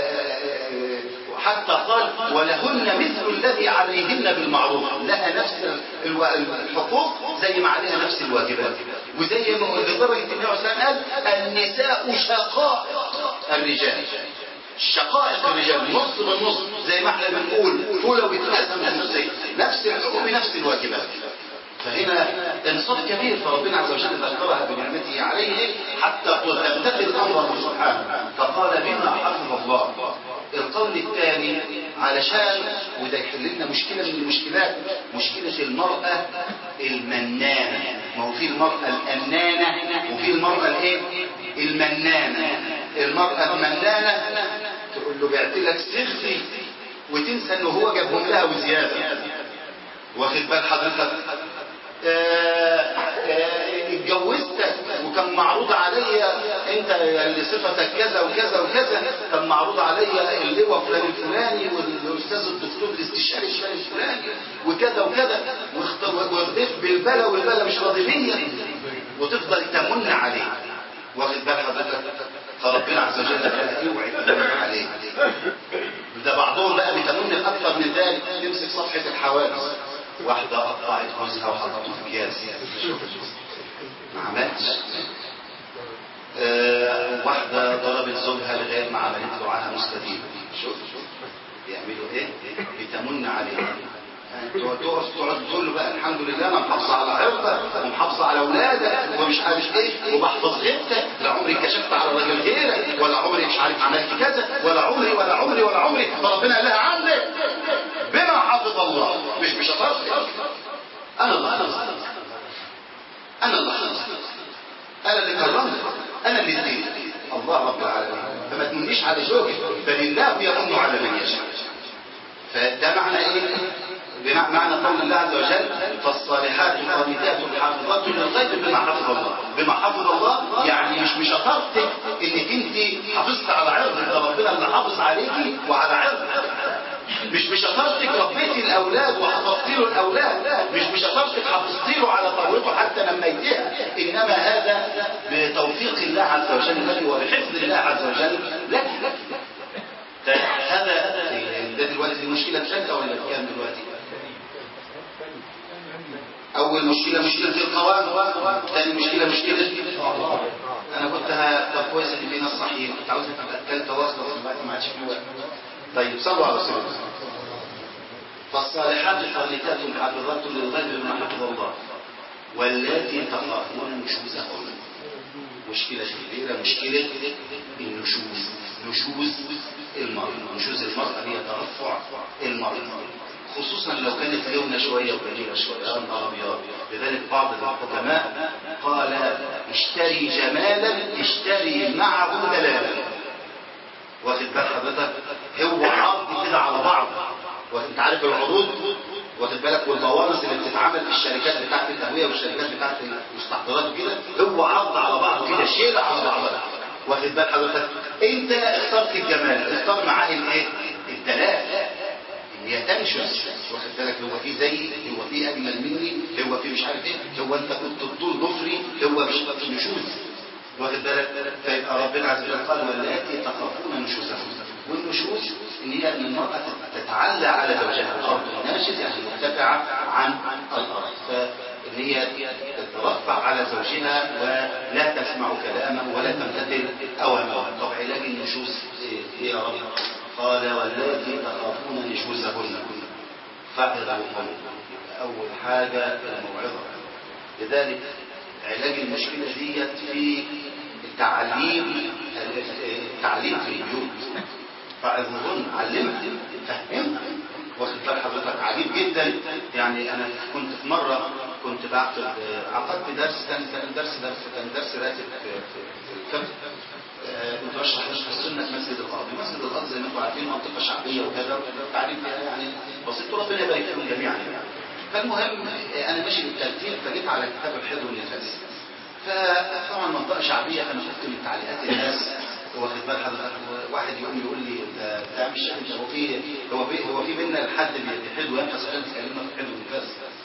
حتى قال ولهن مثل الذي عليهن بالمعروف لها نفس الحقوق زي ما عليها نفس الواجبات وزي ما لدرجه النبي عليه الصلاه قال النساء شقائق الرجال شقائق الرجال نص بالنص زي ما احنا بنقول فوله ويتقسم نصين نفس الحقوق بنفس الواجبات فهنا انصاف كبير فربنا عز وجل ذكرها بنعمته عليه حتى تمتثل امره سبحانه فقال بما حفظ الله القول الثاني علشان وده يحل لنا مشكله من المشكلات مشكله المراه المنانه ما هو في المراه الانانه وفي المراه الايه المنانه المراه المنانه تقول له بعت لك سخفي وتنسى ان هو جابهم لها وزياده واخد بال حضرتك اتجوزتك وكان معروض عليا انت اللي صفتك كذا وكذا وكذا كان معروض عليا اللواء فلان الفلاني والاستاذ الدكتور الاستشاري فلان الفلاني وكذا وكذا واخدت بالبلا والبلا مش راضي بيا وتفضل تمن عليه واخد بال حضرتك فربنا عز وجل قال اوعي تمن عليه ده بعضهم بقى بيتمن اكثر من ذلك تمسك صفحه الحوادث واحدة قطعت جوزها وحطته في اكياس ما عملتش أه واحدة ضربت زوجها لغاية ما عملت له عنها مستديم شوف شوف بيعملوا ايه؟ بتمن عليه تقف تقعد تقول له بقى الحمد لله انا محافظه على عرضك ومحافظه على اولادك ومش عارف ايه وبحفظ غيبتك لا عمري كشفت على راجل غيرك ولا عمري مش عارف عملت كذا ولا عمري ولا عمري ولا عمري فربنا قال لها عندك بما حفظ الله مش بشطارتك انا الله انا الله انا الله انا اللي كرمت انا اللي اديت الله رب العالمين فما تمنيش على زوجك فلله يمن على من يشاء فده معنى ايه بمعنى قول الله عز وجل فالصالحات قانتات حافظات للغيب بما حفظ الله بما حفظ الله يعني مش بشطارتك انك انت حافظت على عرضك ده ربنا اللي حافظ عليكي وعلى عرضك مش بشطارتك ربيتي الاولاد وحفظت له الاولاد مش بشطارتك حفظت له على طاولته حتى لما يتيها انما هذا بتوفيق الله عز وجل لك وبحفظ الله عز وجل لك هذا ده دلوقتي المشكله الثالثه ولا كام دلوقتي؟ اول مشكله مشكله القوام ثاني مشكله مشكله انا كنت ه... طب كويس ان في ناس صحيح كنت عاوز تبقى الثالثه واصله دلوقتي ما عادش في وقت طيب صلوا على رسول الله فالصالحات قانتات حافظات للغيب بما حفظ الله واللاتي تخافون نشوزهن مشكلة كبيرة مشكلة النشوز نشوز المرأة نشوز المرأة هي ترفع المرأة خصوصا لو كانت لونة شوية وقليلة شوية يا نهار أبيض لذلك بعض الحكماء قال اشتري جمالا اشتري معه دلالا واخد بال حضرتك هو عرض كده على بعض وانت عارف العروض واخد بالك والبوانص اللي بتتعمل في الشركات بتاعت التهويه والشركات بتاعت المستحضرات وكده هو عرض على بعض كده شيل على بعضها واخد بال حضرتك انت اخترت الجمال اختار معاه الايه الدلال ان هي تنشز واخد بالك هو في زيي هو في اجمل مني هو في مش عارف ايه هو انت كنت بطول ضفري هو مش نشوز واخد بالك فيبقى ربنا عز وجل قال واللاتي تخافون نشوزهن والنشوز ان هي ان المراه تتعلى على زوجها الارض الناشز يعني مرتفعه عن الارض فان هي تترفع على زوجها ولا تسمع كلامه ولا تمتثل اوامره طب علاج النشوز ايه يا رب قال واللاتي تخافون نشوزهن فاعظوهن اول حاجه الموعظه لذلك علاج المشكله ديت في التعليم التعليم في البيوت فاعظوهن علمها فهمها واخد بال حضرتك عجيب جدا يعني انا كنت في مره كنت بعقد عقدت درس كان كان درس درس كان درس راتب في في الكامب كنت بشرح بشرح السنه في مسجد القاضي، مسجد القاضي زي ما انتم عارفين منطقه شعبيه وكذا والتعليم فيها يعني بسيط وربنا يبارك فيهم جميعا يعني. فالمهم انا ماشي بالترتيب فجيت على كتاب الحفظ والنفاس. فطبعا منطقه شعبيه فانا شفت من تعليقات الناس واخد بال حضرتك واحد يقوم يقول لي انت بتاع مش انت هو في هو في هو في بينا حد بيحد وينفس عشان تكلمنا في الحد والنفاس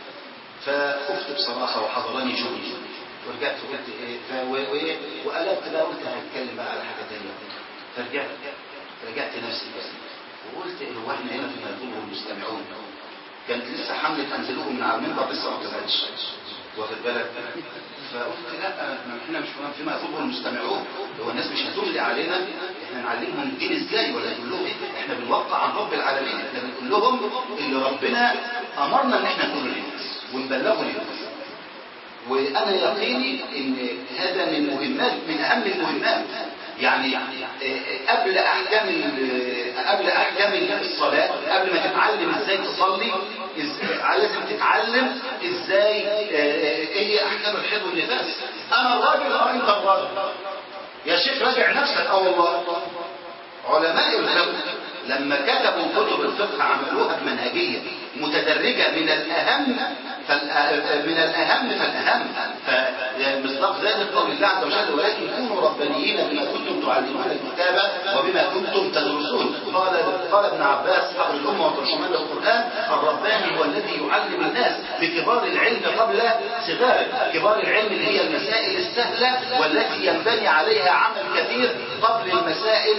فخفت بصراحه وحضرني جوعي ورجعت وقلت ايه وقلبت بقى قلت هنتكلم بقى على حاجه ثانيه فرجعت رجعت نفسي بس وقلت هو احنا هنا في يطلبه المستمعون كانت لسه حمله انزلوهم من على المنبر لسه ما طلعتش واخد بالك فقلت لا احنا مش فيما يطلبه المستمعون هو الناس مش هتملي علينا احنا نعلمهم الدين ازاي ولا نقول لهم ايه احنا بنوقع عن رب العالمين احنا بنقول لهم اللي ربنا امرنا ان احنا نقوله للناس ونبلغه للناس وانا يقيني ان هذا من مهمات من اهم المهمات يعني قبل احكام قبل احكام الصلاه قبل ما تتعلم ازاي تصلي لازم تتعلم ازاي ايه هي احكام الحيض والنفاس انا الراجل اه انت الراجل يا شيخ راجع نفسك اه والله علماء الفقه لما كتبوا كتب الفقه عملوها بمنهجيه متدرجه من الاهم من الاهم فالاهم فمصداق ذلك قول الله عز وجل ولكن كونوا ربانيين بما كنتم تعلمون الكتاب وبما كنتم تدرسون قال قال ابن عباس حبر الامه وترجمان القران الرباني هو الذي يعلم الناس بكبار العلم قبل صغاره كبار العلم اللي هي المسائل السهله والتي ينبني عليها عمل كثير قبل المسائل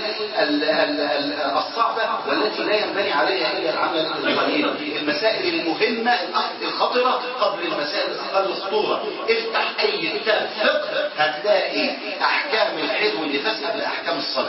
الصعبه والتي لا ينبني عليها الا العمل القليل المسائل المهمه الخطره قبل المسائل الاقل خطوره افتح اي كتاب فقه هتلاقي احكام الحيض والنفاس قبل احكام الصلاه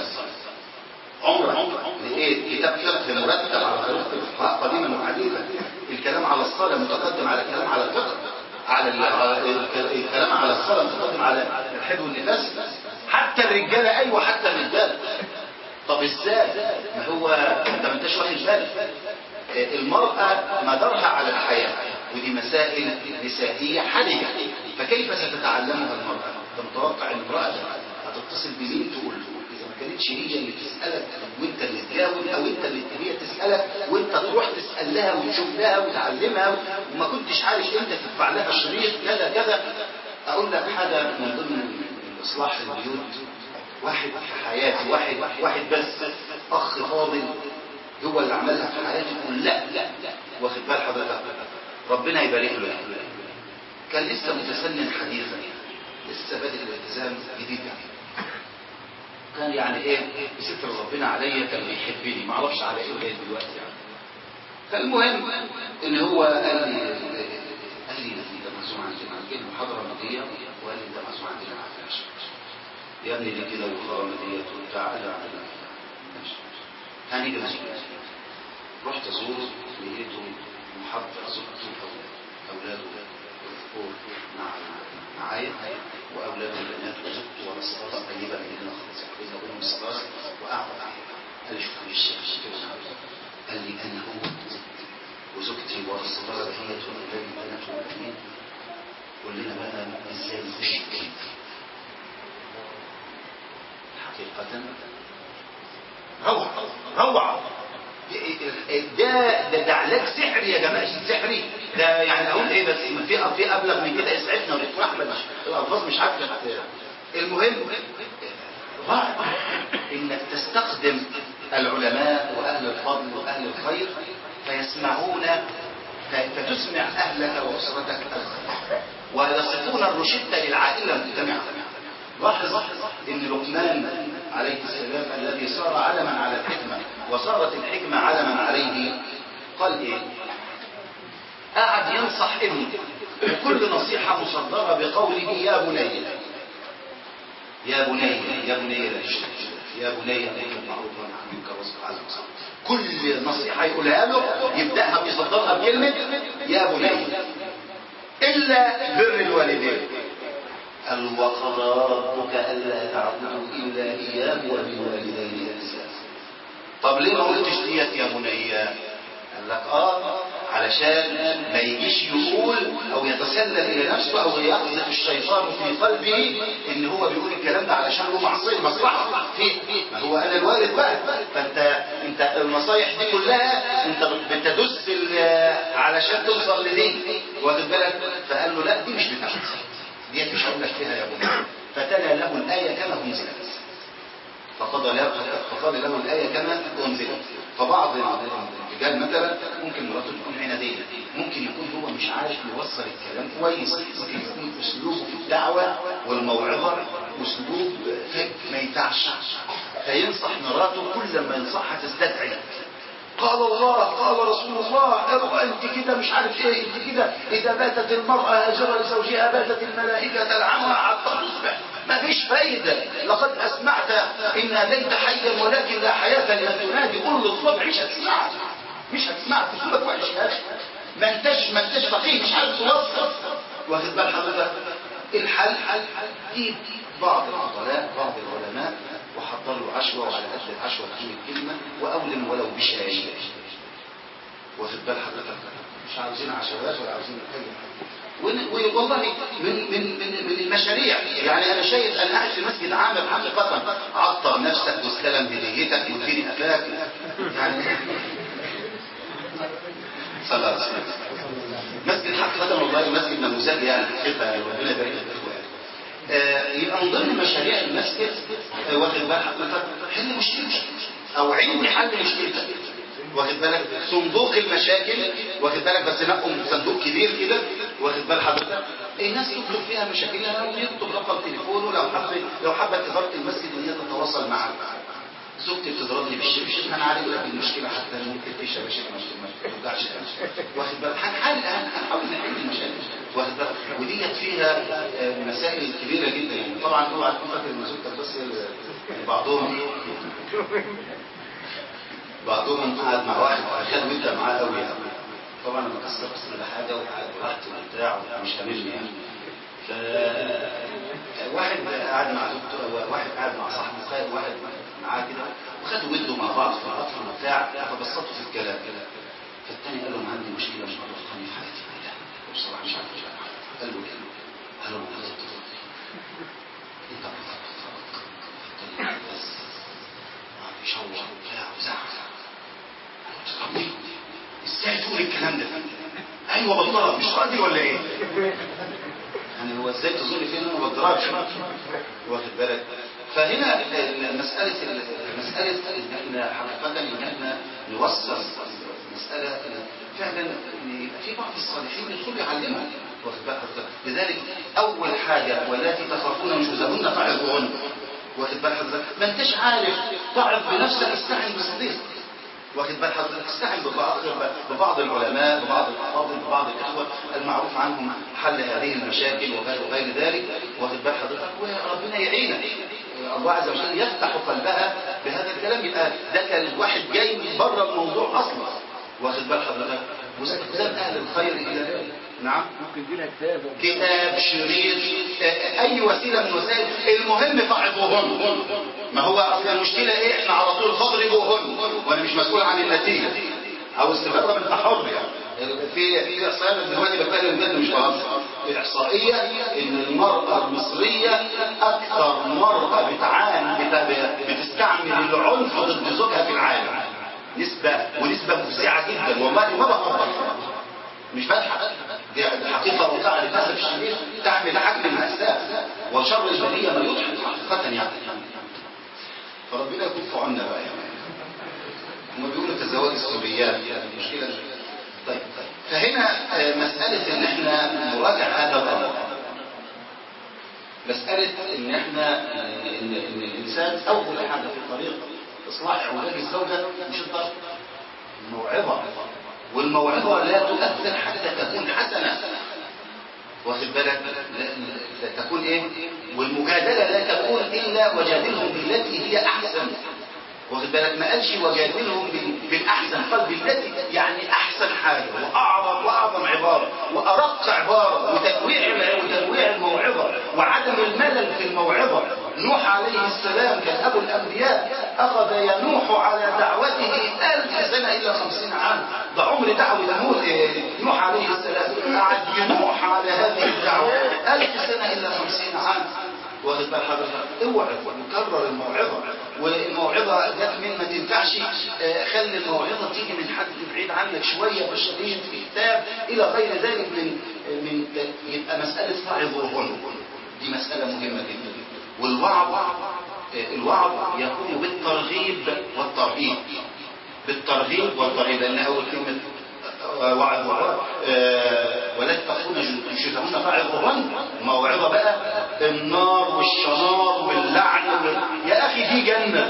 عمرك ايه كتاب فقه مرتب على طريقه الفقهاء قديما وحديثا الكلام على الصلاه متقدم على الكلام على الفقه على الكلام على الصلاه متقدم على الحيض والنفاس حتى الرجاله ايوه حتى الرجاله طب ازاي ما هو انت ما انتش واخد بالك المرأة مدارها على الحياة ودي مسائل نسائية حرجة فكيف ستتعلمها المرأة انت متوقع ان امرأة هتتصل بمين تقول له اذا ما كانتش هي اللي تسألك وانت اللي تجاوب او انت اللي هي تسألك وانت تروح تسأل لها وتشوف لها وتعلمها وما كنتش عارف امتى تدفع لها شريط كذا كذا اقول لك حاجة من ضمن اصلاح البيوت واحد في حياتي واحد واحد بس اخ فاضل هو اللي عملها في حياتي كلها واخد بال حضرتك ربنا يبارك له كان لسه متسنن حديثا لسه بادئ الالتزام جديد يعني كان يعني ايه بستر ربنا عليا كان بيحبني ما اعرفش على ايه لغايه دلوقتي يعني فالمهم ان هو قال لي قال لي انت معزوم عندنا عندنا محاضره ماضيه وقال لي انت معزوم عندنا ما عرفناش يا ابني دي كده وخرامه ديت وبتاع قال لي ماشي هنيجي مسؤول رحت ازوره لقيته محضر زوجته اولاده الذكور مع معايا واولاده البنات وزوجته ورا الصلاه قريبه مننا خالص قريبه بينهم الصلاه وقعد قال لي شوف الشمس كده قال لي انا هو وزوجتي ورا الصلاه دهيت واولادي البنات والبنين قول لنا بقى ازاي نخش البيت حقيقه روعة روعة ده ده ده علاج سحري يا جماعه سحري ده يعني اقول ايه بس في في ابلغ من كده اسعفنا دكتور احمد الالفاظ مش عارفه المهم بعد انك تستخدم العلماء واهل الفضل واهل الخير فيسمعون فتسمع اهلك واسرتك الخير ويصفون الرشدة للعائلة المجتمعة لاحظ ان لقمان عليه السلام الذي صار علما على الحكمة وصارت الحكمة علما عليه قال ايه قعد ينصح ابنه وكل نصيحة مصدرة بقوله يا بني يا بني يا بني لا تشرك يا بني امر بالمعروف وانهى عن المنكر واصبر على المصائب كل نصيحة يقولها له يبدأها بيصدرها بكلمة يا بني إلا بر الوالدين قال وقضى ربك ألا تعبدوا إلا إياه وبالوالدين إحسانا طب ليه ما قلتش ديت يا بني قال لك اه علشان ما يجيش يقول او يتسلل الى نفسه او يقذف الشيطان في قلبه ان هو بيقول الكلام ده علشان له معصيه مصلحه فيه ما هو انا الوالد بقى فانت انت النصايح دي كلها انت بتدس علشان توصل لدين واخد بالك فقال له لا دي مش بتاعتي دي مش هقول لك فيها يا ابني فتلا له الايه كما انزلت فقضى له فقال له الآية كما أنزلت فبعض الرجال مثلا ممكن مراته تكون عنادية ممكن يكون هو مش عارف يوصل الكلام كويس ممكن يكون أسلوبه في الدعوة والموعظة أسلوب فج ما ينفعش فينصح مراته كل ما ينصحها تستدعي قال الله قال رسول الله انت كده مش عارف ايه انت كده اذا باتت المرأة هاجر لزوجها باتت الملائكة تلعنها حتى تصبح ما فيش فايدة لقد اسمعت ان ناديت حيا ولكن لا حياة لمن تنادي قل الصبح مش هتسمعك مش هتسمعك اسلوبك وحش يا اخي ما انتش ما انتش فقيه مش عارف توصل واخد بال حضرتك الحل جيب بعض الفضلاء بعض العلماء وحضر له عشوة وعلى قد العشوة تجيب الكلمة وأولم ولو بشاي واخد بال حضرتك مش عاوزين عشوات ولا عاوزين حاجة والله من من من من المشاريع يعني انا شايف انا قاعد في مسجد عامر حقيقه عطر نفسك واستلم هديتك واديني قفاك يعني صلى الله عليه وسلم مسجد حقيقه والله مسجد نموذج يعني حقيقه يعني ربنا يبارك لك اخوان يبقى من ضمن مشاريع المسجد واخد بال حضرتك حل مشكلتك او عندي حل مشكلتك واخد بالك صندوق المشاكل واخد بالك بس نقوا صندوق كبير كده واخد بال حضرتك الناس تطلب فيها مشاكلها ويكتب رقم تليفونه لو حب لو حبت اداره المسجد ان هي تتواصل معاه زوجتي بتضربني بالشبشب هنعالج لك المشكله حتى ممكن في شباشب ما توجعش واخد بالك هنحل هنحاول نحل المشاكل واخد بالك وديت فيها مسائل كبيره جدا يعني طبعا اوعى تكون فاكر ان زوجتك بس بعضهم بعضهم قعد مع واحد خد ودة معاه قوي يعني طبعا انا مكسر بس ولا حاجه وقعد براحتي وبتاع مش هاملني يعني ف واحد قعد مع زوجته واحد قعد مع صاحبه خد واحد معاه كده وخدوا ودوا مع بعض في القطر وبتاع فبسطوا في الكلام فالتاني قال له انا عندي مشكله مش قادر افهمني في حياتي كلها وبصراحه مش عارف اجاوب قال له ايه؟ قال له انا غلطت انت غلطت بس يشوح وبتاع وزعق تضربني ازاي تقول الكلام ده ايوه بضرب مش راجل ولا ايه يعني هو ازاي تظن فين انا ما بضربش واخد بالك فهنا مسألة مسألة ان احنا حقيقة ان احنا نوصل مسألة فعلا ان يبقى في بعض الصالحين يدخلوا يعلموا واخد بالك لذلك اول حاجة والتي تخافون نشوزهن فعظوهن واخد بال حضرتك ما انتش عارف تعرف بنفسك استعن بصديق واخد بال حضرتك استعن ببعض ببعض العلماء ببعض الافاضل ببعض الاخوه المعروف عنهم حل هذه المشاكل وغير وغير ذلك واخد بال حضرتك وربنا يعينك الله عز وجل يفتح قلبها بهذا الكلام يبقى ده كان واحد جاي من بره الموضوع اصلا واخد بال حضرتك وزاد اهل الخير الى ذلك نعم ممكن تجيلها كتاب كتاب شريط اي وسيله من الوسائل المهم فاعظوهن ما هو اصل المشكله ايه احنا على طول فاضربوهن وانا مش مسؤول عن النتيجه او استفاده من حر يعني في في احصائيه دلوقتي بتكلم بجد مش بهزر الاحصائيه ان المراه المصريه اكثر مراه بتعاني بتستعمل العنف ضد زوجها في العالم نسبه ونسبه مفزعه جدا والله ما بهزر مش بضحك دي حقيقة واقعة للأسف الشديد تحمل حجم المأساة وشر البرية ما يضحك حقيقة يعني فربنا يكون في عنا بقى يعني هم بيقولوا تزواج السوريات يعني المشكلة طيب فهنا مسألة ان احنا نراجع هذا الامر مسألة ان احنا ان, إن الانسان اول حاجة في طريق اصلاح اولاد الزوجة مش الضرب الموعظة والموعظة لا تؤثر حتى تكون حسنة واخد بالك لا, لا تكون ايه والمجادلة لا تكون الا وجادلهم بالتي هي احسن واخد بالك ما قالش وجادلهم بالاحسن قال بالتي يعني احسن حاجه واعظم واعظم عباره وارق عباره وتنويع وتنويع الموعظه وعدم الملل في الموعظه نوح عليه السلام كان ابو الانبياء اخذ ينوح على دعوته الف سنه الا خمسين عام ده عمر دعوه نوح نوح عليه السلام قعد ينوح على هذه الدعوه الف سنه الا خمسين عام واخد بال حضرتك اوعى وكرر الموعظه والموعظه جت من ما تنفعش خلي الموعظه تيجي من حد بعيد عنك شويه بشريط في كتاب الى غير ذلك من من يبقى مساله فعظوهن دي مساله مهمه جدا والوعظ الوعظ يكون بالترغيب والترهيب بالترغيب والترهيب لان اول كلمه وعظ ولا تكون تنشدهن فعظهن موعظه بقى النار والشنار واللعن يا اخي في جنه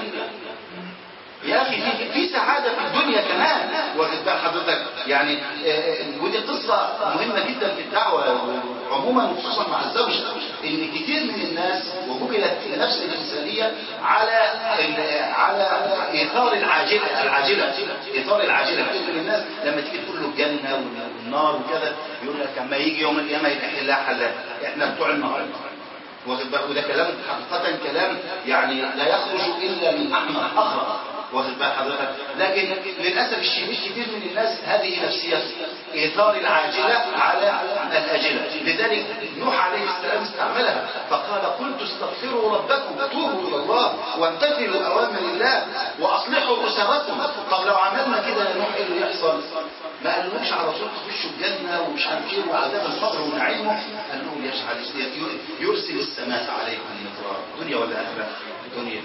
يا اخي في في سعاده في الدنيا كمان واخد بال حضرتك يعني ودي قصه مهمه جدا في الدعوه عموما وخصوصا مع الزوج ان كتير من الناس وجبلت نفس الانسانيه على على ايثار العاجله العاجله ايثار العاجله كتير من الناس لما تيجي تقول له الجنه والنار وكذا يقول لك اما يجي يوم القيامه يبقى حلها حلال احنا بتوع النهارده واخد بالك وده كلام حقيقه كلام يعني لا يخرج الا من احمق اخرق واخد بال حضرتك لكن للاسف الشديد كثير من الناس هذه نفسيته ايثار العاجله على الاجله لذلك نوح عليه السلام استعملها فقال قلت استغفروا ربكم توبوا الى الله وامتثلوا اوامر الله واصلحوا اسركم طب لو عملنا كده يا نوح ايه اللي يحصل؟ ما قالوش على طول تخشوا الجنه ومش عارف ايه وعذاب القبر ونعيمه قال لهم يجعل يرسل السماء عليكم مطرارا دنيا ولا اخره؟ دنيا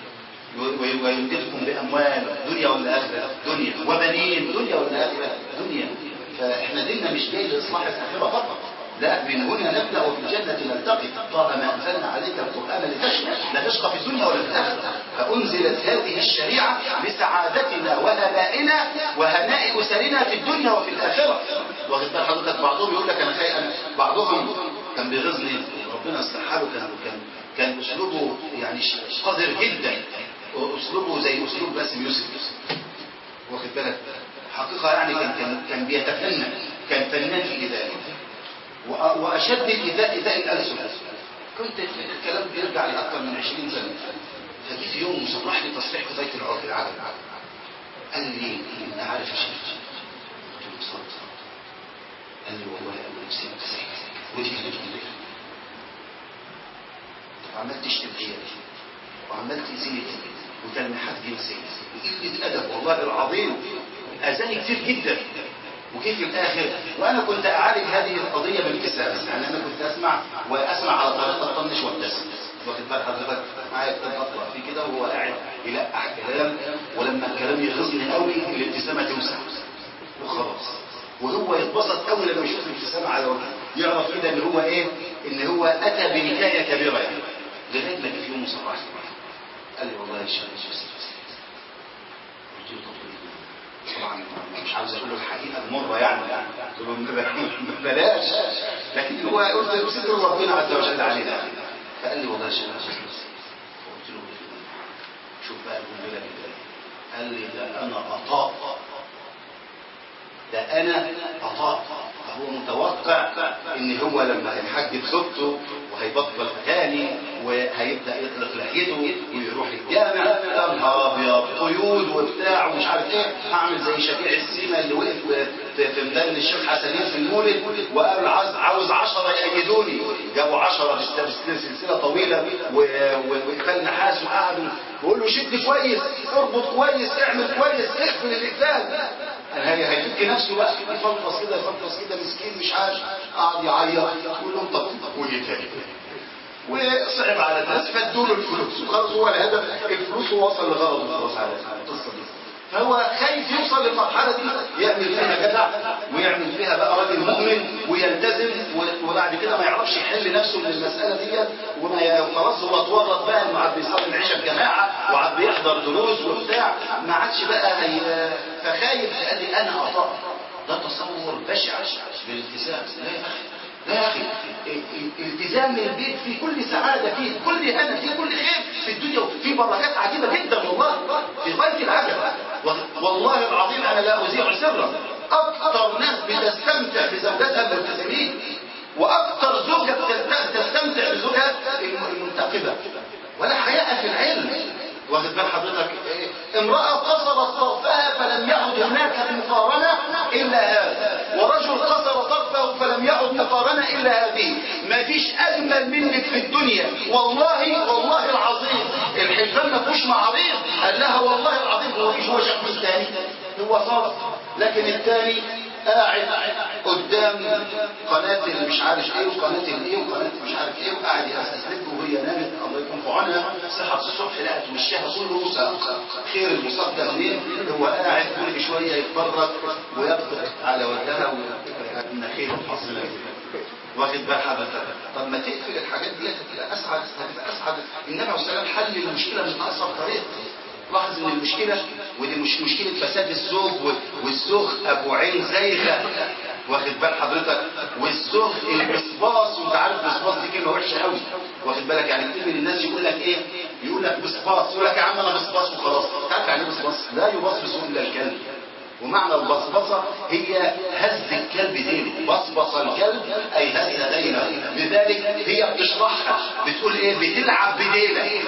ويمددكم باموال دنيا ولا اخره دنيا وبنين دنيا ولا اخره دنيا فاحنا ديننا مش جاي لاصلاح الاخره فقط لا من هنا نبدا وفي الجنه نلتقي طالما انزلنا عليك القران لتشقى لا تشقى في الدنيا ولا في الاخره فانزلت هذه الشريعه لسعادتنا وهنائنا وهناء اسرنا في الدنيا وفي الاخره واخد بال حضرتك بعضهم يقول لك انا خايف بعضهم كان بيغيظني ربنا يصلح حاله كان كان كان اسلوبه يعني قذر جدا اسلوبه زي اسلوب باسم يوسف واخد بالك حقيقه يعني كان كان كان بيتفنن كان فنان في ذلك واشد الايذاء ايذاء الالسن كنت الكلام بيرجع لاكثر من 20 سنه فجي في يوم وصرح لي تصريح في ضيف العرف العالم قال لي انت عارف يا شيخ قلت له اتفضل قال لي والله انا نفسي متساهل ودي كانت كبيره وعمال تشتم عيالي وعمال تأذيني وتلميحات جنسية وقلة أدب والله العظيم أذاني كتير جدا وكيف في الآخر وأنا كنت أعالج هذه القضية بالكساس يعني أنا كنت أسمع وأسمع على طريقة طنش وابتسم واخد بال حضرتك معايا كتاب بقرا فيه كده وهو قاعد يلقح كلام ولما الكلام يغيظني قوي الابتسامه توسع وخلاص وهو يتبسط قوي لما يشوف الابتسامه على وجهه يعرف كده ان هو ايه ان هو اتى بنكايه كبيره يعني لغايه ما جه في يوم صباح قال لي والله يا شيخ قلت له طب طبعا مش عاوز اقول له الحقيقه المره يعني قلت له بلاش لكن هو قلت ستر ربنا عز وجل علينا فقال لي والله يا شيخ فقلت له شوف بقى القنبله كده قال لي ده انا اطاق ده انا اطاق فهو متوقع ان هو لما هيحجب زوجته وهيبطل اغاني وهيبدا يطلق لحيته ويروح الجامع يا نهار ابيض قيود وبتاع ومش عارف ايه هعمل زي شفيع السيما اللي وقف في ميدان الشيخ حسنين في المولد وقال عاوز 10 يأيدوني جابوا 10 سلسله طويله وقفال نحاس وقعدوا بيقول له شد كويس اربط كويس اعمل كويس اقفل الاقفال هي هيفك نفسه بقى يفلفص كده يفلفص كده مسكين مش عارف قعد يعيط يقول لهم طب قول ايه تاني وصعب على الناس فادوا له الفلوس وخلاص هو الهدف الفلوس ووصل لغرضه خلاص على القصه دي فهو خايف يوصل للمرحله دي يعمل فيها جدع ويعمل فيها بقى راجل مؤمن ويلتزم وبعد كده ما يعرفش يحل نفسه من المساله دي وما خلاص هو اتورط بقى انه عاد بيصلي العشاء بجماعه وعاد بيحضر دروس وبتاع ما عادش بقى هي فخايف قال لي انا اطاع ده تصور بشع للالتزام لا يا اخي لا يا اخي التزام البيت في كل سعادة في كل هنا في كل خير في الدنيا في بركات عجيبة جدا والله في غاية العجب والله العظيم انا لا اذيع سرا اكثر ناس بتستمتع بزوجاتها الملتزمين واكثر زوجة تستمتع بزوجها المنتقبة ولا حياء في العلم واخد بال حضرتك امرأة قصرت طرفها فلم يعد هناك مقارنة إلا هذا ورجل قصر طرفه فلم يعد مقارنة إلا هذه ما فيش أجمل منك في الدنيا والله والله العظيم الحلفان ما فيهوش معاريض قال لها والله العظيم هو مش هو شخص الثاني هو صار لكن الثاني قاعد قدام قناة مش عارف ايه وقناة الايه وقناة مش عارف ايه وقاعد يستسلك وهي نامت الله يكون في عونها صحت الصبح لقت وشها كله ساق خير المصاب ده منين هو قاعد كل شويه يتفرج ويبطق على وجهها وان خير حصل واخد بال حضرتك طب ما تقفل الحاجات دي هتبقى اسعد هتبقى اسعد النبي عليه الصلاه والسلام حل المشكله من اقصر طريق لاحظ ان المشكلة ودي مش مشكلة فساد الزوج والزوج ابو عين زيغة واخد بال حضرتك والزوج البصباص وانت عارف بصباص دي كلمة وحشة قوي واخد بالك يعني كتير من الناس يقول لك ايه يقول لك بصباص يقول لك يا عم انا بصباص وخلاص تعرف يعني ايه بصباص لا يبصبص الا الكلب ومعنى البصبصة هي هز الكلب دينه بصبص الكلب أي هز دينه لذلك هي بتشرحها بتقول إيه بتلعب بدينه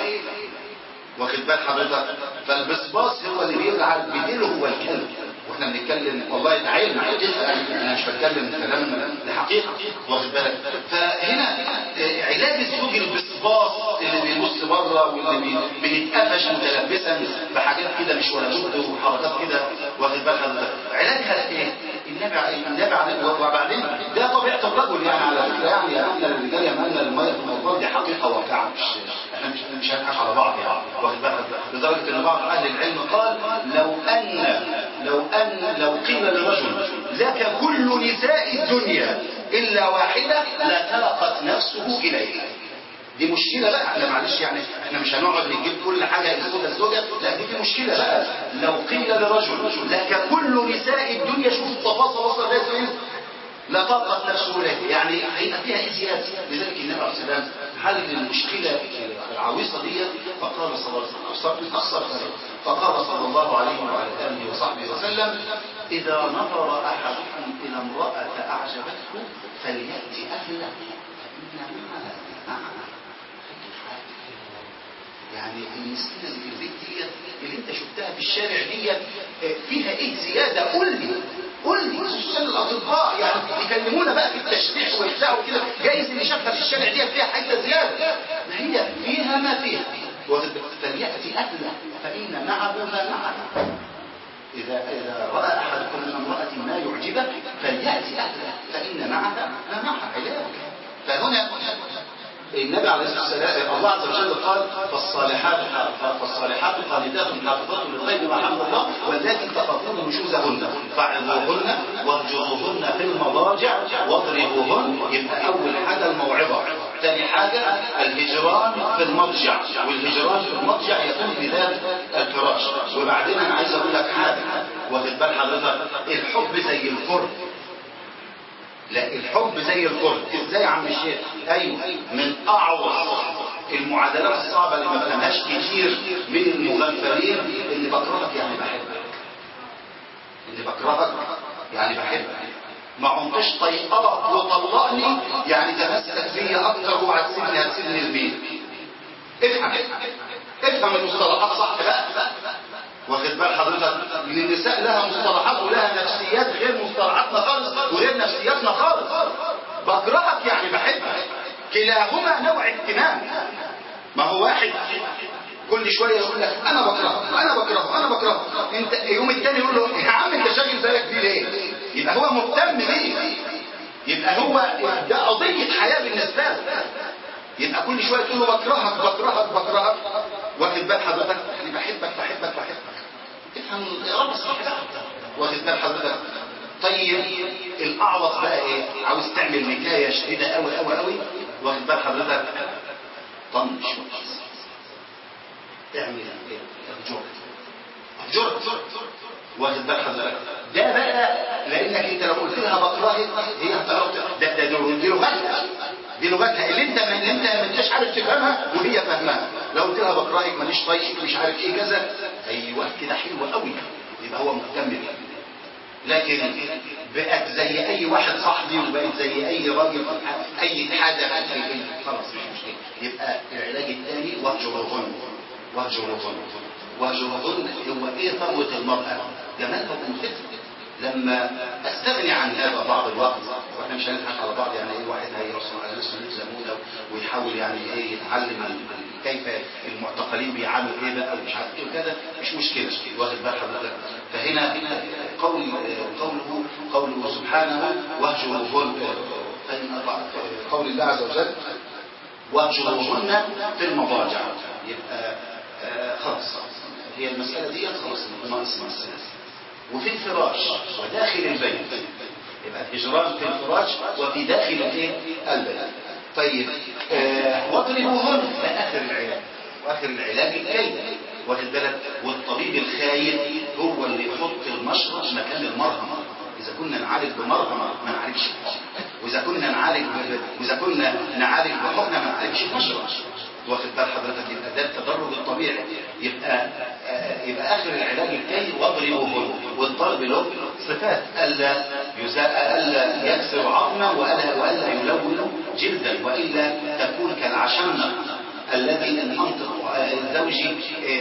واخد بال حضرتك فالبصباص هو اللي بيلعب بديله هو الكلب واحنا بنتكلم والله ده علم حقيقه انا مش بتكلم كلام ده حقيقه واخد بالك فهنا علاج الزوج البصباص اللي بيبص بره واللي بيتقفش متلبسا بحاجات كده مش ولا بد وحركات كده واخد بال حضرتك علاجها ايه؟ النبي النبي عليه وبعدين ده طبيعه الرجل يعني على فكره يعني ان الرجال يملنا الميه في الموضوع دي حقيقه واقعه مش احنا مش مش هنضحك على بعض يعني واخد بالك لدرجه ان بعض اهل العلم قال لو ان لو ان لو قيل لرجل لك كل نساء الدنيا الا واحده لتلقت نفسه اليك دي مشكلة بقى احنا معلش يعني احنا مش هنقعد نجيب كل حاجة الزوجة الزوجة لا دي, دي مشكلة بقى لو قيل لرجل لك كل نساء الدنيا شوف التفاصيل وصل لها فين لا طاقت نفسه له يعني هيبقى فيها ايه زيادة لذلك النبي عليه السلام حل المشكلة العويصة دي فقال صلى الله عليه وسلم أقصر فقال صلى الله عليه وعلى آله وصحبه وسلم إذا نظر أحدكم إلى امرأة أعجبته فليأتي أهله يعني المسكينة اللي في البيت دي اللي انت شفتها في الشارع دي فيها ايه زيادة قول لي قول لي خصوصا الاطباء يعني يكلمونا بقى في التشريح ويبداوا كده جايز اللي شافها في الشارع دي فيها حته زياده ما هي فيها ما فيها فلياتي اهله فان معه ما معه إذا إذا رأى أحدكم من امرأة ما يعجبه فليأتي أهله فإن معها ما معها علاج فهنا النبي عليه الصلاه والسلام الله عز وجل قال فالصالحات فالصالحات قانتات حافظات للغيب ما حفظ الله واللاتي تخافون نشوزهن فاعظوهن واهجروهن في المضاجع واضربوهن يبقى اول حاجه الموعظه ثاني حاجة الهجران في المضجع والهجران في المضجع يكون في ذات الفراش وبعدين انا عايز اقول لك حاجة واخد بال حضرتك الحب زي الفرن لا الحب زي الفرن ازاي يا عم الشيخ ايوه من اعوص المعادلات الصعبه اللي ما فهمهاش كتير من المغفلين اللي بكرهك يعني بحبك اللي بكرهك يعني بحبك ما عمتش طيقك وطلقني يعني تمسك فيا اكتر وهتسيبني هتسيبني البيت افهم افهم المصطلحات صح بقى واخد بال حضرتك ان النساء لها مصطلحات ولها نفسيات غير مصطلحاتنا خالص وغير نفسياتنا خالص بكرهك يعني بحبك كلاهما نوع اهتمام ما هو واحد كل شويه يقول لك انا بكرهه انا بكرهه انا بكرهه انت يوم التاني يقول له يا عم انت شاغل بالك بيه ليه يبقى هو مهتم بيه يبقى هو ده قضيه حياه بالنسبه له يبقى كل شويه تقول له بكرهك بكرهك بكرهك واخد بال حضرتك يعني بحبك بحبك بحبك تفهم يا رب بحبك واخد بال حضرتك طيب الاعوص بقى ايه عاوز تعمل نكايه شديده قوي قوي قوي واخد بال حضرتك طنش تعمل ايه اهجرك اهجرك واخد بال حضرتك ده بقى لانك انت لو قلت لها بكرهك هي هتعرف ده ده دي لغتها دي لغتها اللي انت اللي انت ما انتش عارف تفهمها وهي فاهماها لو قلت لها بكرهك ماليش طايقك مش عارف ايه كذا ايوه كده حلوه قوي يبقى هو مكتمل لكن بقت زي اي واحد صاحبي وبقت زي اي راجل اي حاجه خلاص مش مشكله يبقى العلاج الثاني وهجر الظن وهجر الظن وهجر الظن هو ايه ثروه المراه جمالها وانوثتها لما استغني عن هذا بعض الوقت واحنا مش هنضحك على بعض يعني ايه واحد هيرسم على نفسه يلزمونه ويحاول يعني ايه يتعلم كيف المعتقلين بيعملوا ايه بقى ومش عارف ايه وكذا مش مشكله واخد بال حضرتك فهنا قول قوله قوله سبحانه واهجروهن فإن قول الله عز وجل واهجروهن في المضاجع يبقى خلاص هي المسألة دي خلاص ناقص مسألة وفي الفراش وداخل البيت يبقى الهجران في الفراش وفي داخل الايه البيت طيب آه واضربوهن ده اخر العلاج واخر العلاج الكي واخد بالك والطبيب الخايف هو اللي يحط المشرط مكان المرهم اذا كنا نعالج بمرهم ما نعالجش واذا كنا نعالج واذا كنا نعالج بحقنه ما نعالجش بمشرط واخد بال حضرتك يبقى ده التدرج الطبيعي يبقى آه يبقى اخر العلاج الكي واضربوهن والضرب له صفات الا يزاء الا يكسر عظما والا والا يلون جلدا والا تكون كالعشنه الذي انطق زوجي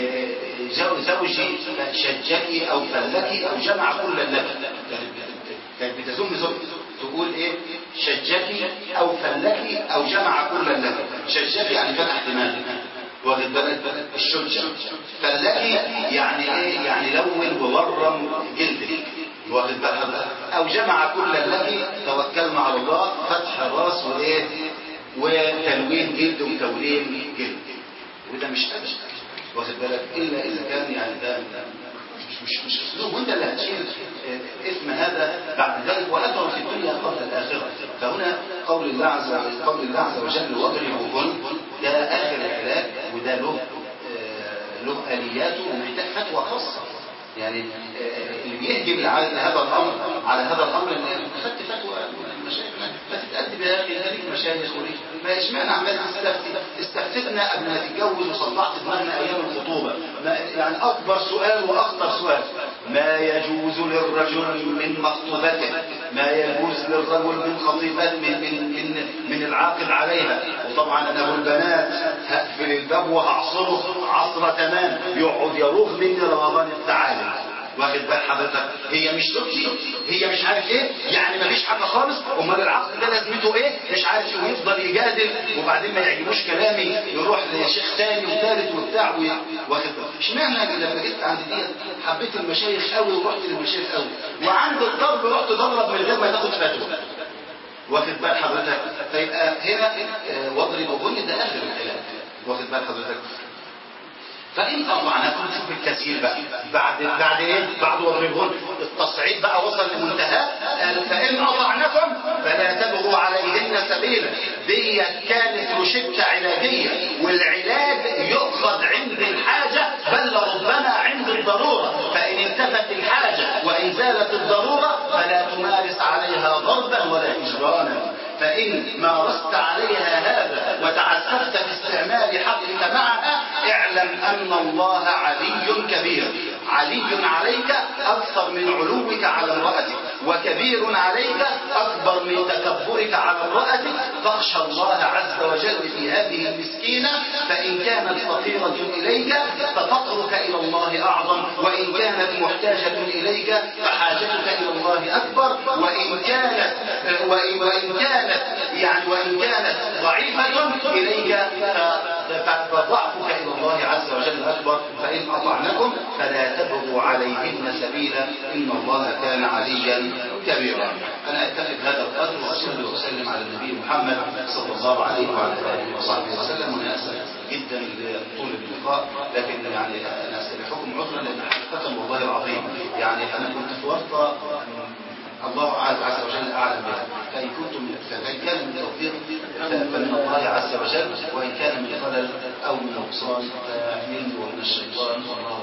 زوجي شجك او فلك او جمع كل لك كانت بتزم زوج تقول ايه شجك او فلك او جمع كل لك شجك يعني فتح دماغك واخد بالك الشجة فلك يعني ايه يعني لون وورم جلدك واخد بالك او جمع كل لك توكلنا على الله فتح الراس وايه وتلوين جلد وتولين جلد وده مش أجل واخد بالك إلا إذا كان يعني ده مش مش مش اسلوب وانت اللي هتشيل اسم هذا بعد ذلك واثر في الدنيا قبل الاخره فهنا قول الله عز وجل قول الله عز وجل واضربوهن ده اخر العلاج وده له له الياته ومحتاج فتوى خاصه يعني اللي بيهجم هذا الامر على هذا الامر ان خدت فتوى المشايخ ما تتأدب يا اخي انت ليك مشايخ وليك ما اشمعنى عمال تستفتي استفتتنا قبل ما تتجوز وصدعت دماغنا ايام الخطوبه يعني اكبر سؤال واخطر سؤال ما يجوز للرجل من مخطوبته ما يجوز للرجل من خطيبته من من من, من العاقل عليها وطبعا انا ابو البنات هقفل الباب وهعصره عصره تمام يقعد يروغ مني رمضان التعالي واخد بال حضرتك هي مش زوجتي هي مش عارف ايه يعني ما فيش حاجه خالص امال العقد ده لازمته ايه مش عارف ايه ويفضل يجادل وبعدين ما يعجبوش كلامي يروح لشيخ ثاني وثالث وبتاع واخد اشمعنى لما جيت عند دي حبيت المشايخ قوي ورحت للمشايخ قوي وعند الضرب رحت تضرب من غير ما تاخد فتوى واخد بال حضرتك فيبقى هنا واضربوهن ده اخر الكلام واخد بال حضرتك فإن أطعنكم شوف التسهيل بقى بعد بعد إيه؟ بعد واضربهن التصعيد بقى وصل لمنتهى قال فإن أطعنكم فلا تبغوا عليهن سبيلا دي كانت روشتة علاجية والعلاج يؤخذ عند الحاجة بل ربما عند الضرورة فإن انتفت الحاجة وإن زالت الضرورة فلا تمارس عليها ضربا ولا إجرانا فإن مارست عليها هذا وتعسفت في استعمال حقك معها اعلم أن الله علي كبير علي عليك أكثر من علوك على امرأتك وكبير عليك أكبر من تكبرك على امرأتك فاخشى الله عز وجل في هذه المسكينة فإن كانت فقيرة إليك ففقرك إلى الله أعظم وإن كانت محتاجة إليك فحاجتك إلى الله الله أكبر وإن كانت وإن, وإن كانت يعني وإن كانت ضعيفة إليك فضعفك إلى الله عز وجل أكبر فإن أطعنكم فلا تبغوا عليهن سبيلا إن الله كان عليا كبيرا أنا أتخذ هذا القدر وأصلي وأسلم على النبي محمد صلى الله عليه وعلى آله وصحبه وسلم وأنا أسأل جدا لطول اللقاء لكن يعني أنا أستمعكم عذرا لأن حقيقة والله العظيم يعني أنا كنت في ورطة الله عز وجل أعلم بها فإن كنتم فإن كان من توفيق فمن الله عز وجل وإن كان من خلل أو من نقصان فمنه ومن الشيطان والله